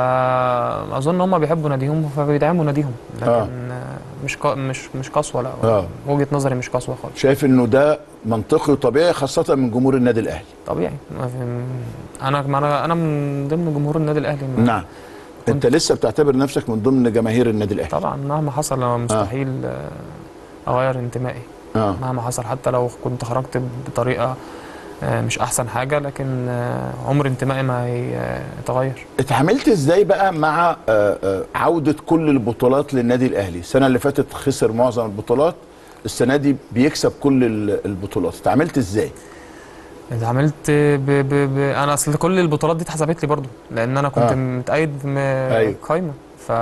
Speaker 3: فاظن هم بيحبوا ناديهم فبيدعموا ناديهم لكن
Speaker 2: آه.
Speaker 3: آه. مش ق- مش مش قسوه لا
Speaker 2: آه.
Speaker 3: وجهه نظري مش قسوه خالص
Speaker 2: شايف انه ده منطقي وطبيعي خاصه من جمهور النادي الاهلي
Speaker 3: طبيعي ما في انا ما انا انا من ضمن جمهور النادي الاهلي ما-
Speaker 2: نعم انت لسه بتعتبر نفسك من ضمن جماهير النادي الاهلي
Speaker 3: طبعا مهما حصل انا مستحيل آه، اغير انتمائي
Speaker 2: اه
Speaker 3: مهما حصل حتى لو كنت خرجت بطريقه آه، مش احسن حاجه لكن آه، عمر انتمائي ما يتغير
Speaker 2: اتعاملت ازاي بقى مع آه، آه، عودة كل البطولات للنادي الاهلي السنة اللي فاتت خسر معظم البطولات السنة دي بيكسب كل ال- البطولات اتعاملت ازاي
Speaker 3: اتعاملت ب... ب... ب... انا اصل كل البطولات دي اتحسبت لي برضو لان انا كنت
Speaker 2: آه.
Speaker 3: آه. متأيد م...
Speaker 2: أيوة.
Speaker 3: قايمه ف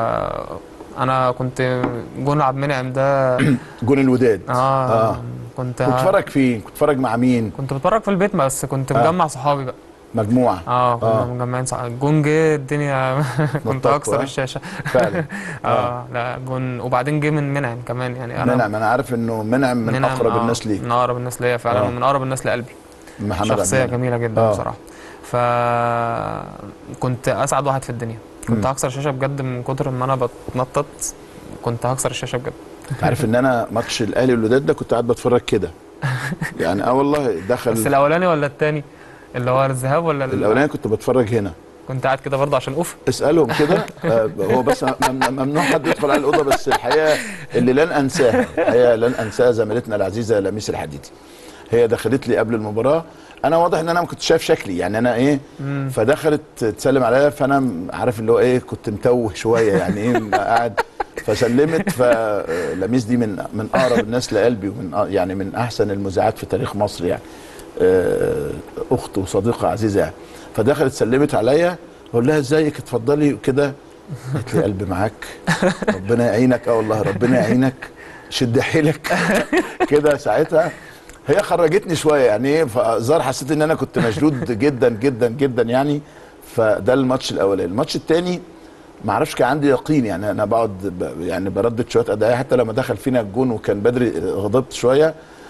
Speaker 3: انا كنت جون عبد المنعم ده
Speaker 2: جون الوداد
Speaker 3: اه,
Speaker 2: آه.
Speaker 3: كنت
Speaker 2: كنت بتتفرج فين كنت بتتفرج مع مين
Speaker 3: كنت بتفرج في البيت بس كنت
Speaker 2: آه.
Speaker 3: مجمع صحابي بقى
Speaker 2: مجموعة
Speaker 3: اه كنا
Speaker 2: آه.
Speaker 3: آه. مجمعين صحابي الجون جه الدنيا كنت
Speaker 2: نطاق،
Speaker 3: هكسر
Speaker 2: آه.
Speaker 3: الشاشه
Speaker 2: فعلا
Speaker 3: اه, آه. لا جون وبعدين جه من منعم كمان يعني انا
Speaker 2: منعم انا عارف انه منعم من
Speaker 3: منعم،
Speaker 2: اقرب
Speaker 3: آه،
Speaker 2: الناس ليك
Speaker 3: من اقرب الناس ليا فعلا
Speaker 2: آه.
Speaker 3: ومن اقرب الناس لقلبي
Speaker 2: محمد
Speaker 3: شخصيه
Speaker 2: عبد المنعم.
Speaker 3: جميله جدا
Speaker 2: آه.
Speaker 3: بصراحه فكنت اسعد واحد في الدنيا كنت
Speaker 2: مم.
Speaker 3: هكسر الشاشه بجد من كتر ما انا بتنطط كنت هكسر الشاشه بجد
Speaker 2: انت عارف ان انا ماتش الاهلي والوداد ده كنت قاعد بتفرج كده يعني اه والله
Speaker 3: بس
Speaker 2: دخل
Speaker 3: الاولاني ولا التاني اللي هو الذهاب ولا ال-
Speaker 2: الاولاني كنت بتفرج هنا
Speaker 3: كنت قاعد كده برضه عشان اوف
Speaker 2: اسالهم كده آه، هو بس مم- ممنوع حد يدخل على الاوضه بس الحقيقه اللي لن انساها الحقيقه لن انساها زميلتنا العزيزه لميس الحديدي هي دخلت لي قبل المباراه انا واضح ان انا ما كنتش شايف شكلي يعني انا ايه
Speaker 3: مم.
Speaker 2: فدخلت تسلم عليا فانا عارف اللي هو ايه كنت متوه شويه يعني ايه قاعد فسلمت فلميس دي من من اقرب الناس لقلبي ومن أ- يعني من احسن المذيعات في تاريخ مصر يعني آه، اخت وصديقه عزيزه يعني فدخلت سلمت عليا اقول لها ازيك اتفضلي وكده قالت لي قلبي معاك ربنا يعينك اه والله ربنا يعينك شد حيلك كده ساعتها هي خرجتني شويه يعني ايه فظهر حسيت ان انا كنت مشدود جدا جدا جدا يعني فده الماتش الاولاني الماتش الثاني ما اعرفش كان عندي يقين يعني انا بقعد ب- يعني بردد شويه اداء حتى لما دخل فينا الجون وكان بدري غضبت شويه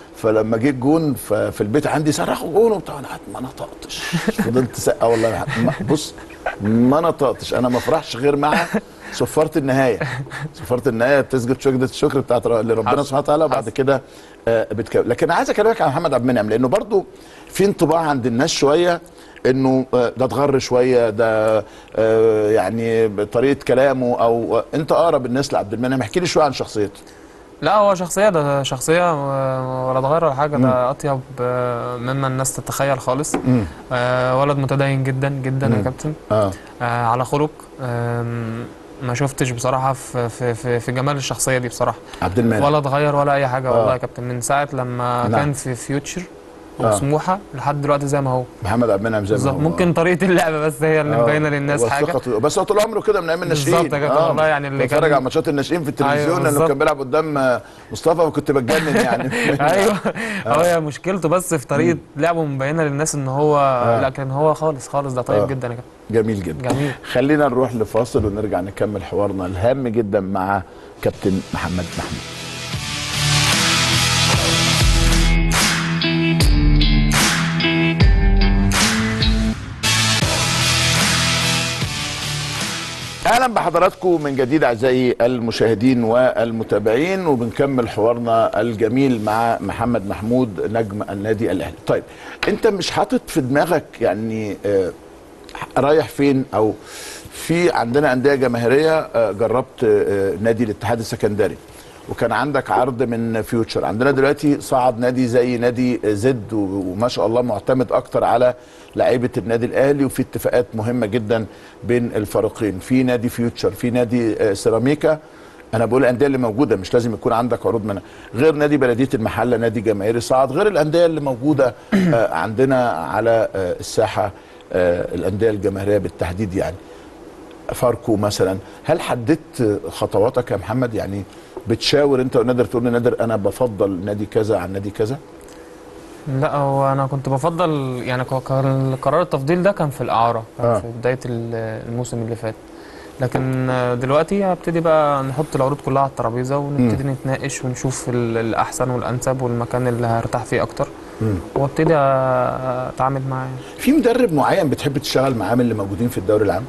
Speaker 2: فلما جه الجون ف- في البيت عندي صرخوا جون وبتاع انا قعدت ما نطقتش فضلت سقه والله ما- بص ما نطقتش انا ما افرحش غير مع صفاره النهايه صفاره النهايه بتسجد سجده الشكر بتاعت ر- لربنا
Speaker 3: حصل.
Speaker 2: سبحانه وتعالى وبعد
Speaker 3: حصل.
Speaker 2: كده آه، بتكمل لكن عايز اكلمك عن محمد عبد المنعم لانه برضو في انطباع عند الناس شويه انه آه، ده اتغر شويه ده آه، يعني طريقه كلامه او آه، انت اقرب الناس لعبد المنعم احكي لي شويه عن شخصيته
Speaker 3: لا هو شخصية ده شخصية و- ولا اتغير ولا حاجة ده أطيب آه، مما الناس تتخيل خالص آه، ولد متدين جدا جدا يا
Speaker 2: مم.
Speaker 3: كابتن
Speaker 2: اه
Speaker 3: آه، على خلق آم، ما شفتش بصراحة في في في, في جمال الشخصية دي بصراحة
Speaker 2: عبد المنعم
Speaker 3: ولا اتغير ولا أي حاجة والله
Speaker 2: آه.
Speaker 3: يا كابتن من ساعة لما
Speaker 2: نعم.
Speaker 3: كان في فيوتشر
Speaker 2: آه.
Speaker 3: وسموحة لحد دلوقتي زي ما هو
Speaker 2: محمد عبد المنعم زي ما
Speaker 3: بالظبط
Speaker 2: هو
Speaker 3: ممكن طريقة اللعب بس هي اللي
Speaker 2: آه.
Speaker 3: مبينة للناس حاجة
Speaker 2: وثقته- بس هو طول عمره كده من ايام الناشئين
Speaker 3: بالظبط يا كابتن، والله يعني اللي
Speaker 2: بتفرج
Speaker 3: كان-
Speaker 2: على ماتشات الناشئين في التلفزيون
Speaker 3: أيوة
Speaker 2: لانه
Speaker 3: بالظبط.
Speaker 2: كان بيلعب قدام آه، مصطفى وكنت بتجنن يعني
Speaker 3: ايوه هو هي مشكلته بس في طريقه لعبه مبينه للناس ان هو لكن هو خالص خالص ده طيب
Speaker 2: آه.
Speaker 3: جدا يا كابتن
Speaker 2: جميل جدا
Speaker 3: جميل
Speaker 2: خلينا نروح لفاصل ونرجع نكمل حوارنا الهام جدا مع كابتن محمد محمود اهلا بحضراتكم من جديد اعزائي المشاهدين والمتابعين وبنكمل حوارنا الجميل مع محمد محمود نجم النادي الاهلي. طيب انت مش حاطط في دماغك يعني آه، رايح فين او في عندنا انديه جماهيريه آه، جربت آه، نادي الاتحاد السكندري وكان عندك عرض من فيوتشر عندنا دلوقتي صعد نادي زي نادي زد و- وما شاء الله معتمد اكتر على لعيبه النادي الاهلي وفي اتفاقات مهمه جدا بين الفريقين في نادي فيوتشر في نادي آه، سيراميكا انا بقول الانديه اللي موجوده مش لازم يكون عندك عروض منها غير نادي بلديه المحله نادي جماهيري صعد غير الانديه اللي موجوده آه، عندنا على آه، الساحه آه، الانديه الجماهيريه بالتحديد يعني فاركو مثلا هل حددت خطواتك يا محمد يعني بتشاور انت ونادر تقول لنادر انا بفضل نادي كذا عن نادي كذا
Speaker 3: لا هو انا كنت بفضل يعني ك- كان قرار التفضيل ده كان في الاعاره كان
Speaker 2: آه.
Speaker 3: في بدايه ال- الموسم اللي فات لكن آه، دلوقتي هبتدي بقى نحط العروض كلها على الترابيزه ونبتدي نتناقش ونشوف ال- الاحسن والانسب والمكان اللي هرتاح فيه اكتر وابتدي آه، اتعامل معاه
Speaker 2: في مدرب معين بتحب تشتغل معاه من اللي موجودين في الدوري العام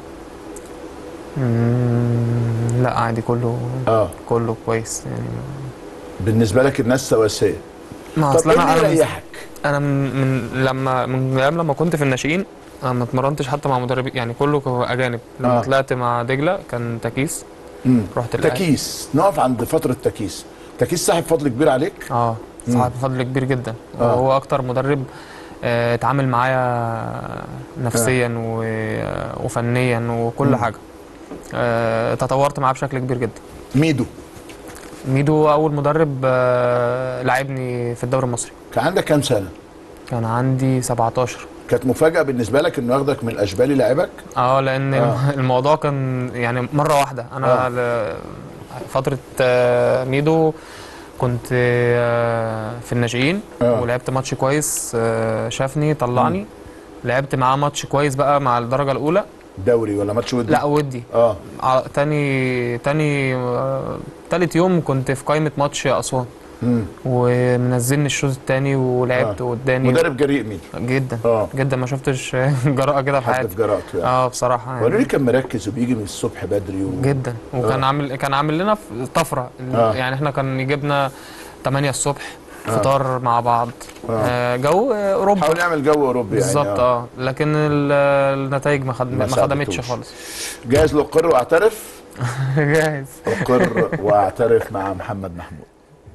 Speaker 3: مم، لا عادي كله
Speaker 2: اه
Speaker 3: كله كويس يعني
Speaker 2: بالنسبه لك الناس سواسيه
Speaker 3: ما
Speaker 2: طب
Speaker 3: اصل
Speaker 2: ايه
Speaker 3: انا
Speaker 2: اللي
Speaker 3: انا
Speaker 2: يريحك
Speaker 3: انا من, من لما من ايام لما كنت في الناشئين انا ما اتمرنتش حتى مع مدربين يعني كله كان اجانب لما
Speaker 2: آه.
Speaker 3: آه. طلعت مع دجله كان تكيس
Speaker 2: مم.
Speaker 3: رحت الاهلي
Speaker 2: تكيس نقف عند فتره تكيس تكيس صاحب فضل كبير عليك
Speaker 3: اه صاحب فضل كبير جدا
Speaker 2: آه.
Speaker 3: وهو اكتر مدرب آه، اتعامل معايا نفسيا و- وفنيا وكل
Speaker 2: مم.
Speaker 3: حاجه آه، تطورت معاه بشكل كبير جدا
Speaker 2: ميدو
Speaker 3: ميدو اول مدرب آه، لعبني في الدوري المصري
Speaker 2: كان عندك كام سنه
Speaker 3: كان عندي 17
Speaker 2: كانت مفاجاه بالنسبه لك انه ياخدك من الاشبال يلعبك
Speaker 3: اه لان
Speaker 2: آه.
Speaker 3: آه. الموضوع كان يعني مره واحده انا
Speaker 2: آه.
Speaker 3: آه. فتره آه، ميدو كنت آه، في الناشئين
Speaker 2: آه.
Speaker 3: ولعبت ماتش كويس آه، شافني طلعني لعبت معاه ماتش كويس بقى مع الدرجه الاولى
Speaker 2: دوري ولا ماتش ودي
Speaker 3: لا ودي
Speaker 2: اه
Speaker 3: ع- تاني تاني آه، تالت يوم كنت في قائمه ماتش اسوان
Speaker 2: مم.
Speaker 3: ومنزلني الشوط التاني ولعبت
Speaker 2: آه.
Speaker 3: قدامي
Speaker 2: مدرب جريء ميدو
Speaker 3: جدا
Speaker 2: اه
Speaker 3: جدا ما شفتش جراءه كده في
Speaker 2: حد
Speaker 3: حياتي
Speaker 2: في جرأته يعني
Speaker 3: اه بصراحه
Speaker 2: قالوا لي
Speaker 3: يعني
Speaker 2: كان مركز وبيجي من الصبح بدري و...
Speaker 3: جدا وكان
Speaker 2: آه.
Speaker 3: عامل كان عامل لنا طفره
Speaker 2: آه.
Speaker 3: يعني احنا كان يجيبنا 8 الصبح
Speaker 2: آه.
Speaker 3: فطار مع بعض
Speaker 2: آه.
Speaker 3: آه. جو آه، اوروبا
Speaker 2: حاول يعمل جو اوروبي
Speaker 3: بالظبط
Speaker 2: يعني
Speaker 3: اه لكن ال- النتائج ما, خد...
Speaker 2: ما
Speaker 3: ما خدمتش
Speaker 2: ساعدتوش.
Speaker 3: خالص
Speaker 2: جاهز لاقر واعترف
Speaker 3: جاهز
Speaker 2: اقر واعترف مع محمد محمود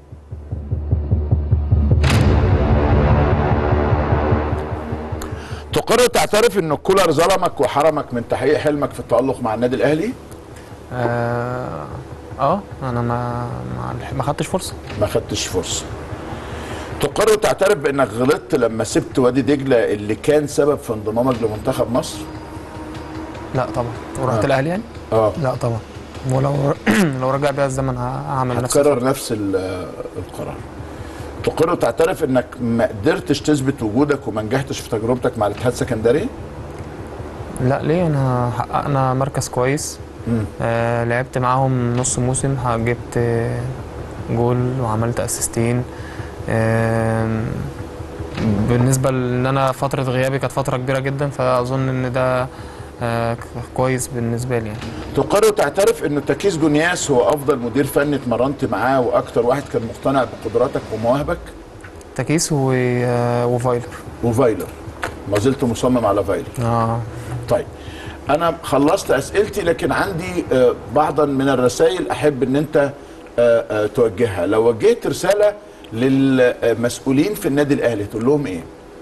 Speaker 2: تقر تعترف ان الكولر ظلمك وحرمك من تحقيق حلمك في التألق مع النادي الاهلي
Speaker 3: اه, آه انا ما ما, ما خدتش فرصه
Speaker 2: ما خدتش فرصه تقر تعترف بانك غلطت لما سبت وادي دجله اللي كان سبب في انضمامك لمنتخب مصر
Speaker 3: لا طبعا ورحت
Speaker 2: آه.
Speaker 3: الاهلي يعني
Speaker 2: اه
Speaker 3: لا طبعا ولو لو رجع بيا الزمن ه- هعمل نفس
Speaker 2: هتكرر نفس ال- القرار تقر وتعترف انك ما قدرتش تثبت وجودك وما نجحتش في تجربتك مع الاتحاد السكندري
Speaker 3: لا ليه انا حققنا مركز كويس
Speaker 2: مم.
Speaker 3: آه لعبت معاهم نص موسم ح- جبت آه، جول وعملت اسيستين آم، بالنسبه لان انا فتره غيابي كانت فتره كبيره جدا فاظن ان ده آه، ك- كويس بالنسبه لي يعني
Speaker 2: تقر وتعترف انه تكيس جونياس هو افضل مدير فني اتمرنت معاه واكتر واحد كان مقتنع بقدراتك ومواهبك
Speaker 3: تكيس و... آه، وفايلر
Speaker 2: وفايلر ما زلت مصمم على فايلر
Speaker 3: اه
Speaker 2: طيب انا خلصت اسئلتي لكن عندي آه، بعضا من الرسائل احب ان انت آه، آه، توجهها لو وجهت رساله للمسؤولين في النادي الاهلي تقول لهم ايه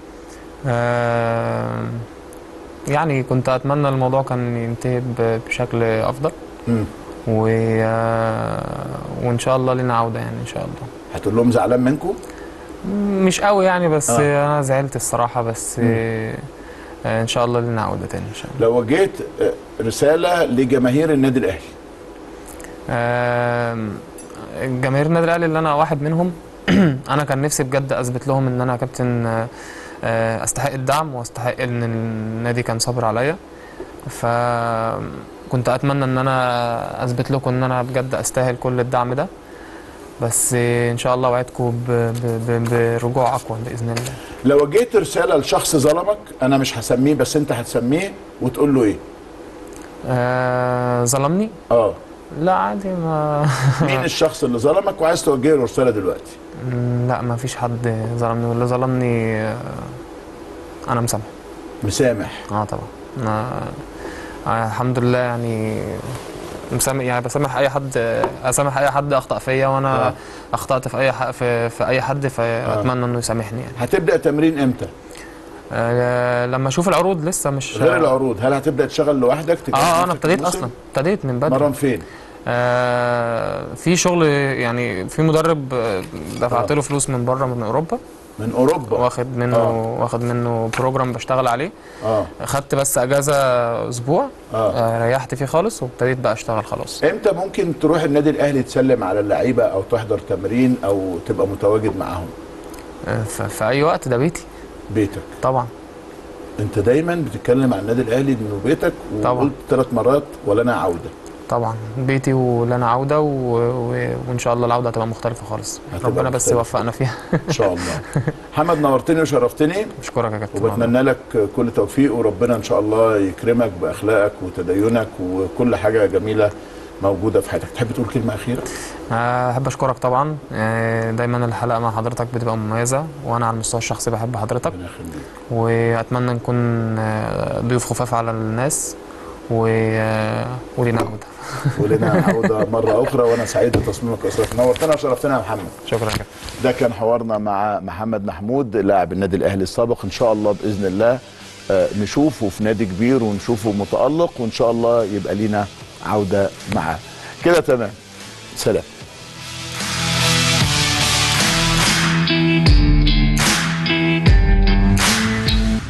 Speaker 3: آم، يعني كنت اتمنى الموضوع كان ينتهي ب- بشكل افضل
Speaker 2: مم.
Speaker 3: و... آه، وان شاء الله لنا عوده يعني ان شاء الله
Speaker 2: هتقول لهم زعلان منكم
Speaker 3: مش قوي يعني بس
Speaker 2: آه.
Speaker 3: آه. انا زعلت الصراحه بس آه آه، ان شاء الله لنا عوده تاني ان شاء الله
Speaker 2: لو وجهت آه، رساله لجماهير النادي الاهلي
Speaker 3: آم، جماهير النادي الاهلي اللي انا واحد منهم انا كان نفسي بجد اثبت لهم ان انا كابتن آه، آه، استحق الدعم واستحق ان النادي كان صابر عليا فكنت اتمنى ان انا اثبت لكم ان انا بجد استاهل كل الدعم ده بس آه، ان شاء الله اوعدكم ب- ب- ب- برجوع اقوى باذن الله
Speaker 2: لو وجهت رساله لشخص ظلمك انا مش هسميه بس انت هتسميه وتقول له ايه
Speaker 3: آه، ظلمني
Speaker 2: اه
Speaker 3: لا عادي ما
Speaker 2: مين الشخص اللي ظلمك وعايز توجه له رساله دلوقتي
Speaker 3: مم، لا ما فيش حد ظلمني واللي ظلمني آه، انا مسامح
Speaker 2: مسامح
Speaker 3: اه طبعا أنا آه الحمد لله يعني مسامح يعني بسامح اي حد اسامح اي حد اخطا فيا وانا
Speaker 2: آه.
Speaker 3: اخطات في اي حق في, في اي حد فاتمنى انه يسامحني يعني
Speaker 2: هتبدا تمرين امتى
Speaker 3: آه لما اشوف العروض لسه مش
Speaker 2: غير العروض هل هتبدا تشتغل لوحدك تكون
Speaker 3: اه انا
Speaker 2: نفسك
Speaker 3: ابتديت
Speaker 2: الموسم؟
Speaker 3: اصلا ابتديت من بدري
Speaker 2: مرن فين
Speaker 3: آه في شغل يعني في مدرب آه، دفعت
Speaker 2: آه.
Speaker 3: له فلوس من بره من اوروبا
Speaker 2: من اوروبا
Speaker 3: واخد منه
Speaker 2: آه.
Speaker 3: واخد منه بروجرام بشتغل عليه
Speaker 2: اه
Speaker 3: خدت بس اجازه اسبوع
Speaker 2: اه
Speaker 3: آه ريحت فيه خالص وابتديت بقى اشتغل خلاص
Speaker 2: امتى ممكن تروح النادي الاهلي تسلم على اللعيبه او تحضر تمرين او تبقى متواجد معاهم
Speaker 3: آه ف- في اي وقت ده بيتي
Speaker 2: بيتك
Speaker 3: طبعا
Speaker 2: انت دايما بتتكلم عن النادي الاهلي انه بيتك
Speaker 3: طبعا.
Speaker 2: وقلت ثلاث مرات ولنا عوده
Speaker 3: طبعا بيتي ولنا عوده و... و... وان شاء الله العوده هتبقى مختلفه خالص
Speaker 2: هتبقى
Speaker 3: ربنا بس
Speaker 2: مختلفة.
Speaker 3: يوفقنا فيها
Speaker 2: ان شاء الله محمد نورتني وشرفتني
Speaker 3: بشكرك يا كابتن
Speaker 2: وبتمنى لك كل توفيق وربنا ان شاء الله يكرمك باخلاقك وتدينك وكل حاجه جميله موجوده في حياتك تحب تقول كلمه اخيره
Speaker 3: آه، احب اشكرك طبعا آه، دايما الحلقه مع حضرتك بتبقى مميزه وانا على المستوى الشخصي بحب حضرتك
Speaker 2: ربنا يخليك
Speaker 3: واتمنى نكون آه، ضيوف خفاف على الناس و... آه، ولينا عوده
Speaker 2: ولنا عوده مره اخرى وانا سعيد بتصميمك واسرتك نورتنا وشرفتنا يا محمد
Speaker 3: شكرا يا كابتن
Speaker 2: ده كان حوارنا مع محمد محمود لاعب النادي الاهلي السابق ان شاء الله باذن الله آه، نشوفه في نادي كبير ونشوفه متالق وان شاء الله يبقى لينا عوده معاه كده تمام سلام